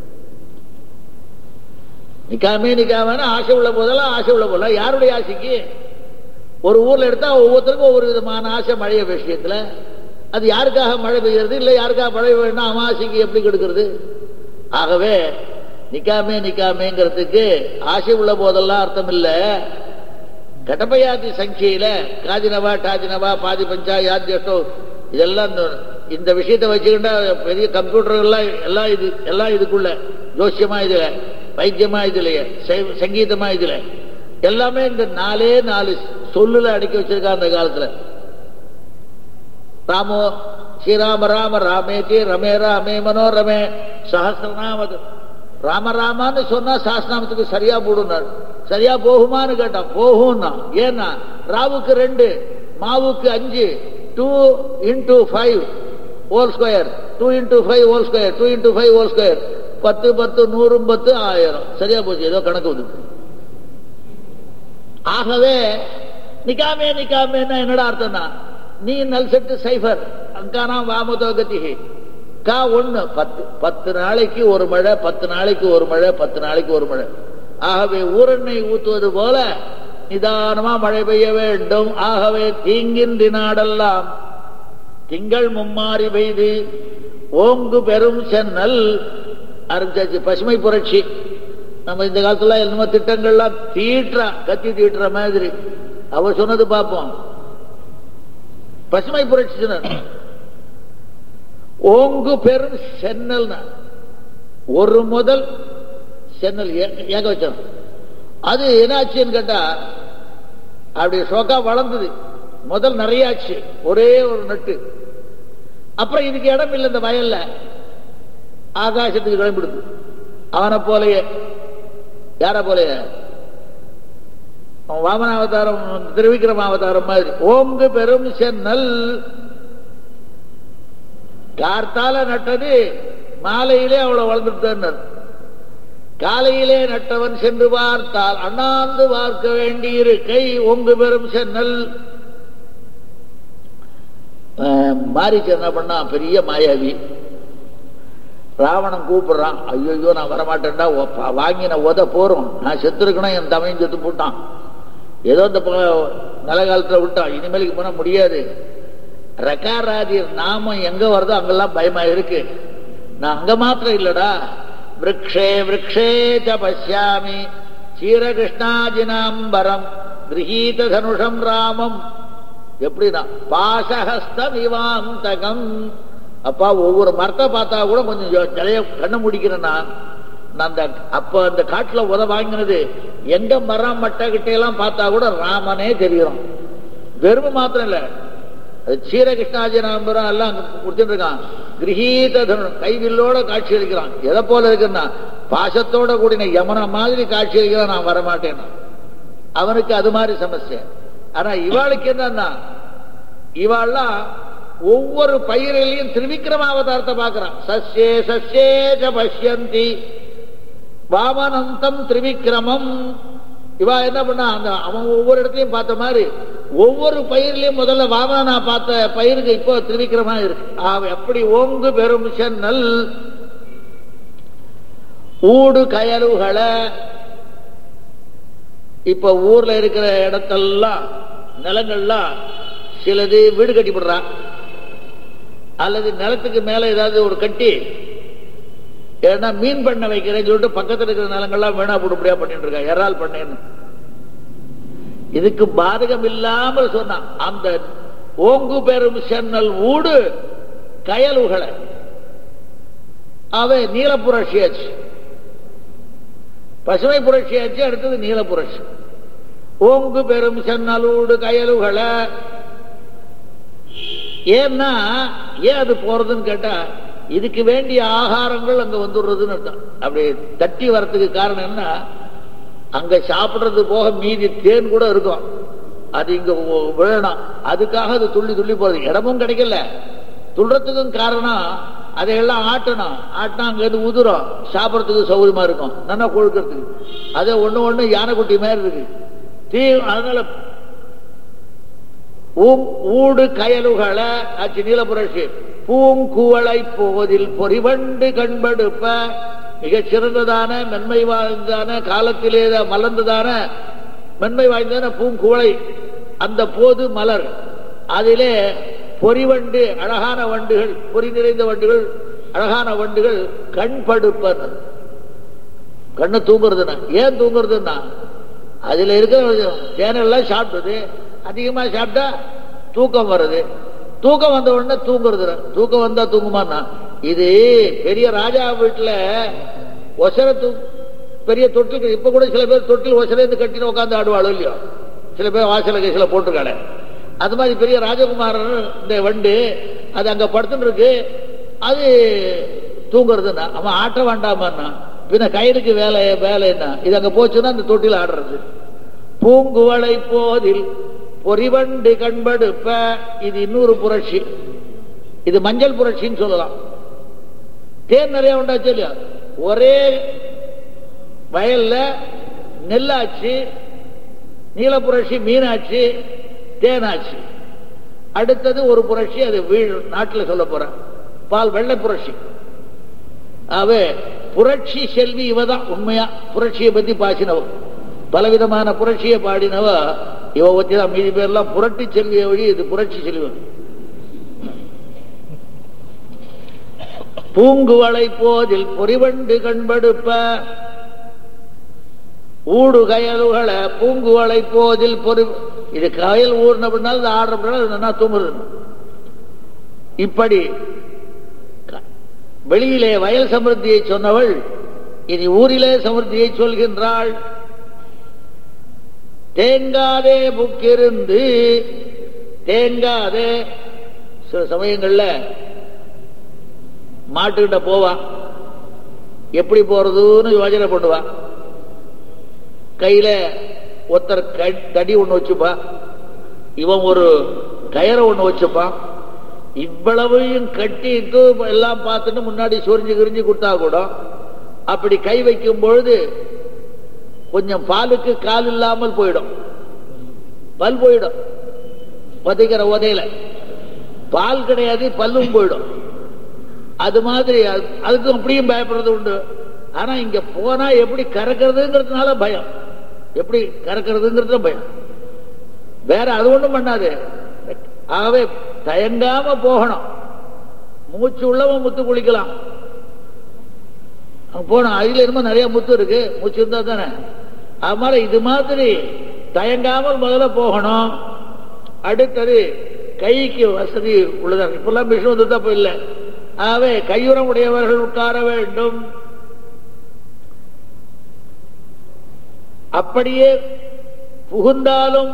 நிக்காமே நிக்காமன்னு ஆசை உள்ள போதெல்லாம் ஆசை உள்ள போதெல்லாம் யாருடைய ஆசைக்கு ஒரு ஊர்ல எடுத்தா ஒவ்வொருத்தருக்கும் ஒவ்வொரு விதமான ஆசை மழைய விஷயத்துல அது யாருக்காக மழை பெய்கிறது இல்லை யாருக்காக மழை வேணும் அமாவாசைக்கு எப்படி கெடுக்கிறது ஆகவே நிக்காமே நிக்காமேங்கிறதுக்கு ஆசை உள்ள போதெல்லாம் அர்த்தம் இல்ல கடப்பயாதி சங்கியில காஜினவா டாஜினவா பாதி பஞ்சா யாத்தியோ இதெல்லாம் இந்த- இந்த விஷயத்தை வச்சுக்கிட்டா பெரிய கம்ப்யூட்டர்கள்லாம் எல்லாம் இது எல்லாம் இதுக்குள்ள ஜோசியமா இதுல வைத்தியமா இதுலயே சை- சங்கீதமா இதுல எல்லாமே இந்த நாலே நாலு சொல்லுல அடக்கி வச்சிருக்காங்க அந்த காலத்துல ராமோ ஸ்ரீராம ராம ராமேதி ரமே ராமே மனோரமே சஹசிரநாமது ராம ராமான்னு சொன்னா சாஸ்திரநாமத்துக்கு சரியா போடுனார் சரியா போகுமான்னு கேட்டான் போகும்னா ஏன்னா ராவுக்கு ரெண்டு மாவுக்கு அஞ்சு two into five whole square two into five whole square two into five whole square பத்து பத்து நூறும் பத்து ஆயிரம் சரியா போச்சு ஏதோ கணக்கு வந்து ஆகவே நிக்காமே நிக்காமேன்னா என்னடா அர்த்தம்னா நீ நல் செட்டு சைஃபர் அங்கானா வாமதோ கதி கா ஒண்ணு பத்து பத்து நாளைக்கு ஒரு மழை பத்து நாளைக்கு ஒரு மழை பத்து நாளைக்கு ஒரு மழை ஆகவே ஊரெண்ணெய் ஊத்துவது போல நிதானமா மழை பெய்ய வேண்டும் ஆகவே தீங்கின்றி நாடெல்லாம் திங்கள் மும்மாறி பெய்து ஓங்கு பெரும் சென்னல் ஆரம்பிச்சாச்சு பசுமை புரட்சி நம்ம இந்த காலத்துல என்னமோ திட்டங்கள்லாம் தீட்டுறா கத்தி தீட்டுற மாதிரி அவ சொன்னது பார்ப்போம் பசுமை புரட்சி சொன்னார் ஓங்கு பெரும் சென்னல் ஒரு முதல் சென்னல் ஏ- ஏக வச்சோம் அது என்னாச்சுன்னு கேட்டா அப்படி ஷோக்கா வளர்ந்தது முதல் நிறைய ஆச்சு ஒரே ஒரு நட்டு அப்புறம் இதுக்கு இடம் இல்லை இந்த வயல்ல ஆகாசத்துக்கு கிளம்பிடுது அவனை போலயே யார போலயே அவன் வாமனாவதாரம் திருவிக்ரம அவதாரம் மாதிரி ஓங்கு பெரும் சென்னல் கார்த்தால நட்டது மாலையிலே அவ்வளவு வளர்ந்துட்டார் காலையிலே நட்டவன் சென்று பார்த்தால் அண்ணாந்து பார்க்க வேண்டியிருக்கை ஓங்கு பெரும் சென்னல் அஹ், மாரிச்சு என்ன பண்ணா பெரிய மாயாவி ராவணன் கூப்பிடுறான் ஐயோ நான் வரமாட்டேன்டா ஒ- ப- வாங்கின உத போறோம் நான் செத்து இருக்கணும் என் தமையன் செத்து போட்டான் ஏதோ இந்த ப- நல்ல காலத்துல விட்டான் இனிமேலுக்கு போனா முடியாது ரகாராதி நாமம் எங்க வருதோ அங்கெல்லாம் பயமா இருக்கு நான் அங்க மாத்திரம் இல்லடா விரக்ஷே விரக்ஷே ச பசியாமி சீரகிருஷ்ணாஜினாம்பரம் கிரகீத தனுஷம் ராமம் எப்படின்னா பாசஹஸ்தம் இவாந்தகம் அப்பா ஒவ்வொரு மரத்தை பார்த்தா கூட கொஞ்சம் ஜ- ஜலைய கண்ணை முடிக்கிறேன் நான் நான் அந்த அப்ப அந்த காட்டுல உத வாங்கினது எங்க மரம் மட்டை கிட்ட எல்லாம் பார்த்தா கூட ராமனே தெரியும் வெறும் மாத்திரம் இல்ல அது சீரகிருஷ்ணாஜி நம்பரம் எல்லாம் அங்க கொடுத்துட்டு இருக்கான் கிரகீத தனுஷ் கைவில்லோட காட்சி அளிக்கிறான் எதை போல இருக்குன்னா பாசத்தோட கூடின யமன மாதிரி காட்சி அளிக்கிறான் நான் வரமாட்டேன் அவனுக்கு அது மாதிரி சமஸ்ய ஆனா இவாளுக்கு என்னன்னா இவாள்லாம் ஒவ்வொரு பயிரிலையும் திரிவிக்ரம அவதாரத்தை பார்க்கிறான் சஸ்யே சஸ்யே ச பஷ்யந்தி வாமனந்தம் திரிவிக்ரமம் இவா என்ன பண்ணா அந்த அவன் ஒவ்வொரு இடத்துலயும் பார்த்த மாதிரி ஒவ்வொரு பயிர்லயும் முதல்ல வாமனா பார்த்த பயிருக்கு இப்போ திரிவிக்ரமா இருக்கு அவ எப்படி ஓங்கு பெரும் சென்னல் ஊடு கயலுகளை இப்ப ஊர்ல இருக்கிற இடத்தெல்லாம் நிலங்கள்லாம் சிலது வீடு கட்டி விடுறான் அல்லது நிலத்துக்கு மேல ஏதாவது ஒரு கட்டி ஏன்னா மீன் பண்ண வைக்கிறேன்னு சொல்லிட்டு பக்கத்துல இருக்கிற நிலங்கள்லாம் வீணா போடுபடியா பண்ணிட்டு இருக்கா இறால் பண்ணேன்னு இதுக்கு பாதகம் இல்லாமல் சொன்னான் அந்த ஓங்கு பெரும் சென்னல் ஊடு கயலுகளை அவை நீல புரட்சியாச்சு பசுமை புரட்சியாச்சு அடுத்தது நீல புரட்சி ஓங்கு பெரும் சென்னலூடு கயலுகளை ஏன்னா ஏன் அது போறதுன்னு கேட்டா இதுக்கு வேண்டிய ஆகாரங்கள் அங்க வந்துடுறதுன்னு அர்த்தம் அப்படி தட்டி வரத்துக்கு காரணம் என்ன அங்க சாப்பிடுறது போக மீதி தேன் கூட இருக்கும் அது இங்க ஒ- விழணும் அதுக்காக அது துள்ளி துள்ளி போறது இடமும் கிடைக்கல துள்றதுக்கும் காரணம் அதையெல்லாம் ஆட்டணும் ஆட்டினா அங்க இருந்து உதுரும் சாப்பிடறதுக்கு சௌகரியமா இருக்கும் நல்லா கொழுக்கிறதுக்கு அதே ஒண்ணு ஒண்ணு யானைக்குட்டி மாதிரி இருக்கு தீ அதனால ஊம் ஊடு கயலுகளை ஆச்சு நீலபுரட்சி பூங்குவளை போதில் பொறிவண்டு கண்படுப்ப மிகச் சிறந்ததான மென்மை வாய்ந்ததான காலத்திலே மலர்ந்ததான மென்மை வாய்ந்ததான பூங்குவளை அந்த போது மலர் அதிலே பொறிவண்டு அழகான வண்டுகள் பொறி நிறைந்த வண்டுகள் அழகான வண்டுகள் கண்படுப்பன் கண்ணு தூங்குறதுன்னா ஏன் தூங்குறதுன்னா அதுல இருக்கிற தேனெல்லாம் சாப்பிட்டது அதிகமா சாப்பிட்டா தூக்கம் வருது தூக்கம் வந்த உடனே தூங்குறது தூக்கம் வந்தா தூங்குமான்னா இது பெரிய ராஜா வீட்டுல ஒசர தூ பெரிய தொட்டில் இப்ப கூட சில பேர் தொட்டில் ஒசரேந்து கட்டின்னு உட்காந்து ஆடுவாளோ இல்லையோ சில பேர் வாசல கேசில போட்டிருக்காளே அது மாதிரி பெரிய ராஜகுமாரன் இந்த வண்டு அது அங்க படுத்துட்டு இருக்கு அது தூங்குறதுன்னா அவன் ஆட்ட வேண்டாமான்னா பின்ன கயிறுக்கு வேலை வேலை என்ன இது அங்க போச்சுன்னா அந்த தொட்டில் ஆடுறது பூங்குவளை போதில் பொறிவண்டு கண்படுப்ப இது இன்னொரு புரட்சி இது மஞ்சள் புரட்சின்னு சொல்லலாம் தேன் நிறைய உண்டாச்சு இல்லையா ஒரே வயல்ல நெல்லாச்சு நீல புரட்சி மீனாச்சு தேனாச்சு அடுத்தது ஒரு புரட்சி அது வீழ் நாட்டில் சொல்ல போறேன் பால் வெள்ளை புரட்சி அவ புரட்சி செல்வி இவதான் உண்மையா புரட்சியை பத்தி பாசினவ பலவிதமான புரட்சியை பாடினவ இவ பத்தி தான் மீதி பேர்லாம் புரட்டி செல்வியை வழி இது புரட்சி செல்வி பூங்குவளை போதில் பொறிவண்டு கண்படுப்ப ஊடு கயலுகளை பூங்குவளை போதில் பொறி இது கயல் ஊர்ன பின்னால் இது ஆடுற பின்னால் நல்லா தூங்குறது இப்படி க- வெளியிலே வயல் சமிருத்தியை சொன்னவள் இனி ஊரிலே சமிருத்தியை சொல்கின்றாள் தேங்காதே புக்கிருந்து தேங்காதே சில சமயங்கள்ல மாட்டுக்கிட்ட போவான் எப்படி போறதுன்னு யோசனை பண்ணுவான் கையில ஒருத்தர் க- தடி ஒண்ணு வச்சுப்பான் இவன் ஒரு கயரை ஒண்ணு வச்சுப்பான் இவ்வளவையும் கட்டிட்டு எல்லாம் பார்த்துட்டு முன்னாடி சொரிஞ்சு கிரிஞ்சு கொடுத்தா கூட அப்படி கை வைக்கும் பொழுது கொஞ்சம் பாலுக்கு கால் இல்லாமல் போயிடும் பல் போயிடும் பதைக்கிற உதையில பால் கிடையாது பல்லும் போயிடும் அது மாதிரி அது- அதுக்கும் அப்படியும் பயப்படுறது உண்டு ஆனா இங்க போனா எப்படி கறக்கிறதுங்கிறதுனால பயம் எப்படி கறக்கிறதுங்கிறது பயம் வேற அது ஒண்ணும் பண்ணாது ஆகவே தயங்காம போகணும் மூச்சு உள்ளவன் முத்து குளிக்கலாம் அங்க போனோம் அதுல என்னமோ நிறைய முத்து இருக்கு மூச்சு இருந்தா தானே அது மாதிரி இது மாதிரி தயங்காமல் முதல்ல போகணும் அடுத்தது கைக்கு வசதி உள்ளதா இப்பெல்லாம் மிஷின் வந்து தப்பு இல்லை ஆகவே கையுறம் உடையவர்கள் உட்கார வேண்டும் அப்படியே புகுந்தாலும்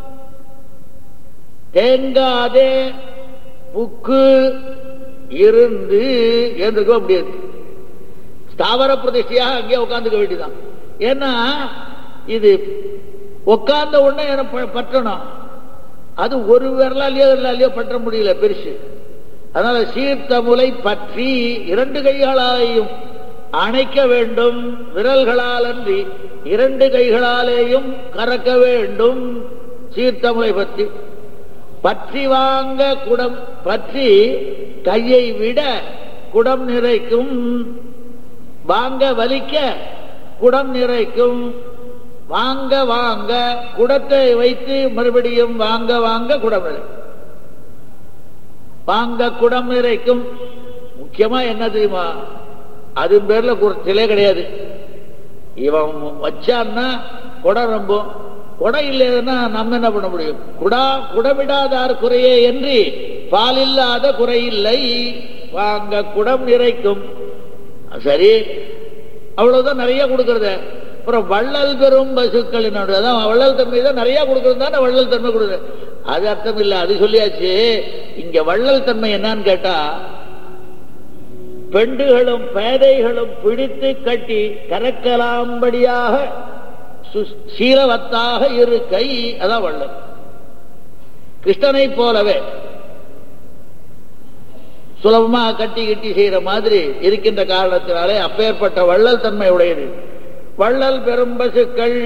தேங்காதே புக்கு இருந்து எழுந்துக்க முடியாது ஸ்தாவர பிரதிஷ்டையாக அங்கே உட்காந்துக்க வேண்டியதான் ஏன்னா இது உட்கார்ந்த உடனே எனக்கு பற்றணும் அது ஒரு விரலாலேயோ விரலாலேயோ பற்ற முடியல பெருசு அதனால சீர்த்தமுலை பற்றி இரண்டு கைகளாலையும் அணைக்க வேண்டும் விரல்களால் அன்றி இரண்டு கைகளாலேயும் கறக்க வேண்டும் சீர்த்தமுலை பற்றி பற்றி வாங்க குடம் பற்றி கையை விட குடம் நிறைக்கும் வாங்க வலிக்க குடம் நிறைக்கும் வாங்க வாங்க குடத்தை வைத்து மறுபடியும் வாங்க வாங்க குடம் நிறை வாங்க குடம் நிறைக்கும் முக்கியமா என்ன தெரியுமா அது பேர்ல குறைச்சலே கிடையாது இவன் வச்சான்னா குடம் ரொம்ப குடம் இல்லைன்னா நம்ம என்ன பண்ண முடியும் குடா குடமிடாதார் குறையே என்று பால் இல்லாத குறையில்லை வாங்க குடம் நிறைக்கும் சரி அவ்வளவுதான் நிறைய கொடுக்கறது அப்புறம் வள்ளல் பெறும் பசுக்கள் அதான் வள்ளல் தன்மை தான் நிறைய கொடுக்கறது தானே வள்ளல் தன்மை கொடுக்குறது அது அர்த்தம் இல்லை அது சொல்லியாச்சு இங்க வள்ளல் தன்மை என்னன்னு கேட்டா பெண்டுகளும் பேதைகளும் பிடித்து கட்டி கரக்கலாம்படியாக சீலவத்தாக இரு கை அதான் வள்ளல் கிருஷ்ணனை போலவே சுலபமாக கட்டி கட்டி செய்யற மாதிரி இருக்கின்ற காரணத்தினாலே அப்பேற்பட்ட வள்ளல் தன்மை உடையது வள்ளல் பெரும் பசுக்கள்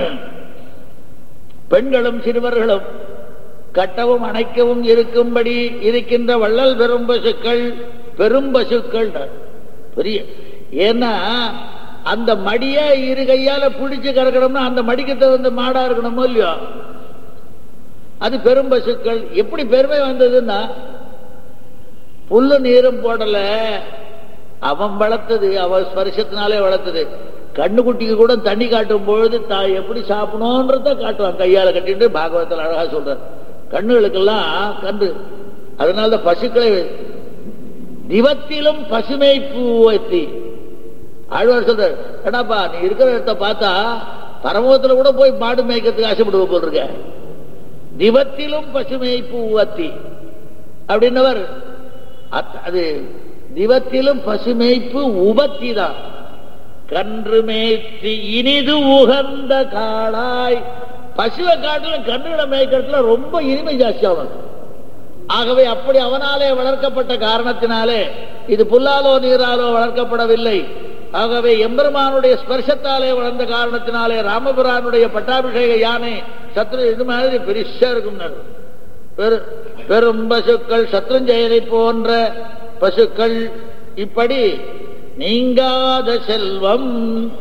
பெண்களும் சிறுவர்களும் கட்டவும் அணைக்கவும் இருக்கும்படி இருக்கின்ற வள்ளல் பெரும் பசுக்கள் பெரும் பசுக்கள் பெரிய ஏன்னா அந்த மடிய இரு கையால பிடிச்சு கறக்கணும்னா அந்த மடிக்கு தகுந்த மாடா இருக்கணுமோ இல்லையோ அது பெரும் பசுக்கள் எப்படி பெருமை வந்ததுன்னா புல்லு நீரும் போடல அவன் வளர்த்தது அவன் ஸ்பரிசத்தினாலே வளர்த்தது கண்ணுக்குட்டிக்கு கூட தண்ணி காட்டும் பொழுது தான் எப்படி சாப்பிடணுன்றத காட்டுவான் கையால கட்டிட்டு பாகவத்தில் அழகா சொல்றார் கண்ணுகளுக்கெல்லாம் கண்டு அதனால பசுக்களை திவத்திலும் பசுமை பூவத்தி ஆழ்வார் சொல்றார் ஏடாப்பா நீ இருக்கிற இடத்த பார்த்தா பரமத்துல கூட போய் மாடு மேய்க்கிறதுக்கு ஆசைப்படுவ போல் இருக்க திவத்திலும் பசுமை பூவத்தி அப்படின்னவர் அது திவத்திலும் பசுமைப்பு உபத்தி தான் கன்று மேய்ச்சி இனிது உகந்த காளாய் பசுவை காட்டுல கன்றுகளை மேய்க்கிறதுல ரொம்ப இனிமை ஜாஸ்தியாகும் ஆகவே அப்படி அவனாலே வளர்க்கப்பட்ட காரணத்தினாலே இது புல்லாலோ நீராலோ வளர்க்கப்படவில்லை ஆகவே எம்பெருமானுடைய ஸ்பர்சத்தாலே வளர்ந்த காரணத்தினாலே ராமபுரானுடைய பட்டாபிஷேக யானை சத்ரு இது மாதிரி பெருசா இருக்கும் பெரும் பசுக்கள் சத்ருஞ்சயனை போன்ற பசுக்கள் இப்படி நீங்காத செல்வம்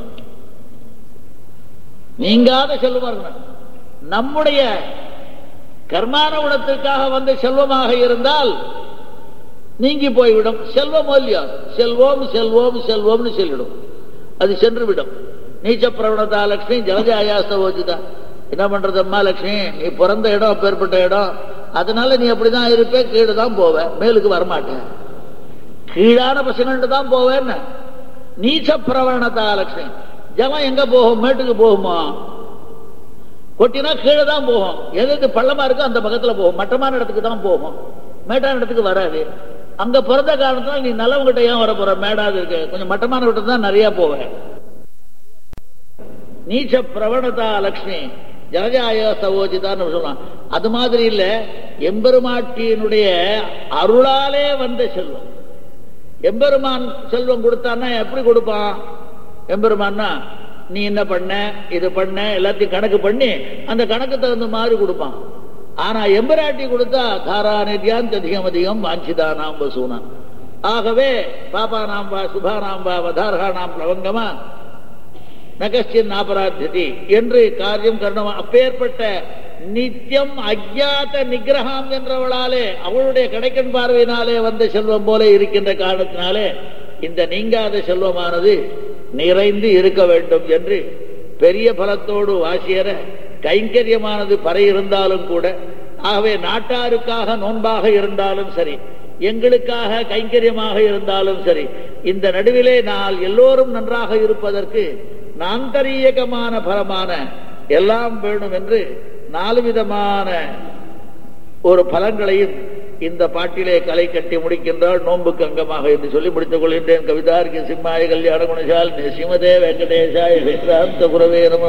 நீங்காத செல்வம் இருக்கணும் நம்முடைய கர்மான குணத்திற்காக வந்த செல்வமாக இருந்தால் நீங்கி போய்விடும் செல்வம் இல்லையா செல்வோம் செல்வோம் செல்வோம்னு சொல்லிடும் அது சென்று விடும் நீச்ச பிரவணதா லட்சுமி ஜலஜாயாஸ்த ஓஜிதா என்ன பண்றது அம்மா லட்சுமி நீ பிறந்த இடம் அப்பேற்பட்ட இடம் அதனால நீ அப்படிதான் இருப்பே கீழே தான் போவ மேலுக்கு வரமாட்டேன் கீழான பசங்கள்ட்டு தான் போவேன்னு நீச்ச பிரவணதா லட்சுமி ஜலம் எங்க போகும் மேட்டுக்கு போகுமா கொட்டினா கீழே தான் போகும் எது எது பள்ளமா இருக்கோ அந்த பக்கத்துல போகும் மட்டமான இடத்துக்கு தான் போகும் மேட்டான இடத்துக்கு வராது அங்க பிறந்த காரணத்துல நீ நல்லவங்கிட்ட ஏன் வர போற மேடாது இருக்கு கொஞ்சம் மட்டமான விட்டு தான் நிறைய போவேன் நீச்ச பிரவணதா லக்ஷ்மி ஜனஜாய சவோஜிதான்னு சொல்லலாம் அது மாதிரி இல்ல எம்பெருமாட்டியினுடைய அருளாலே வந்த செல்வம் எம்பெருமான் செல்வம் கொடுத்தான்னா எப்படி கொடுப்பான் எம்பெருமான்னா நீ என்ன பண்ண இது பண்ண எல்லாத்தையும் கணக்கு பண்ணி அந்த கணக்கு தகுந்த மாதிரி கொடுப்பான் ஆனா எம்பராட்டி கொடுத்தா தாரா நிதியான் அதிகம் அதிகம் வாஞ்சிதா நாம் வசூனா ஆகவே பாபா நாம் வா சுபா நாம் வா வதாரகா நாம் லவங்கமா நகஸ்டின் அபராத்தியதி என்று காரியம் கரணம் அப்பேற்பட்ட நித்தியம் அஜாத நிகிரகம் என்றவளாலே அவளுடைய கடைக்கண் பார்வையினாலே வந்த செல்வம் போல இருக்கின்ற காரணத்தினாலே இந்த நீங்காத செல்வமானது நிறைந்து இருக்க வேண்டும் என்று பெரிய பலத்தோடு வாசியற கைங்கரியமானது பறை இருந்தாலும் கூட ஆகவே நாட்டாருக்காக நோன்பாக இருந்தாலும் சரி எங்களுக்காக கைங்கரியமாக இருந்தாலும் சரி இந்த நடுவிலே நான் எல்லோரும் நன்றாக இருப்பதற்கு நாந்தரியகமான பலமான எல்லாம் வேணும் என்று நாலு விதமான ஒரு பலங்களையும் இந்த பாட்டிலே கலை கட்டி முடிக்கின்றால் நோன்புக்கு அங்கமாக என்று சொல்லி முடித்துக் கொள்கின்றேன் கவிதார்க்கு சிம்மாய கல்யாண குணசால் ஸ்ரீமதே வெங்கடேசாய வேதாந்த குரவே நம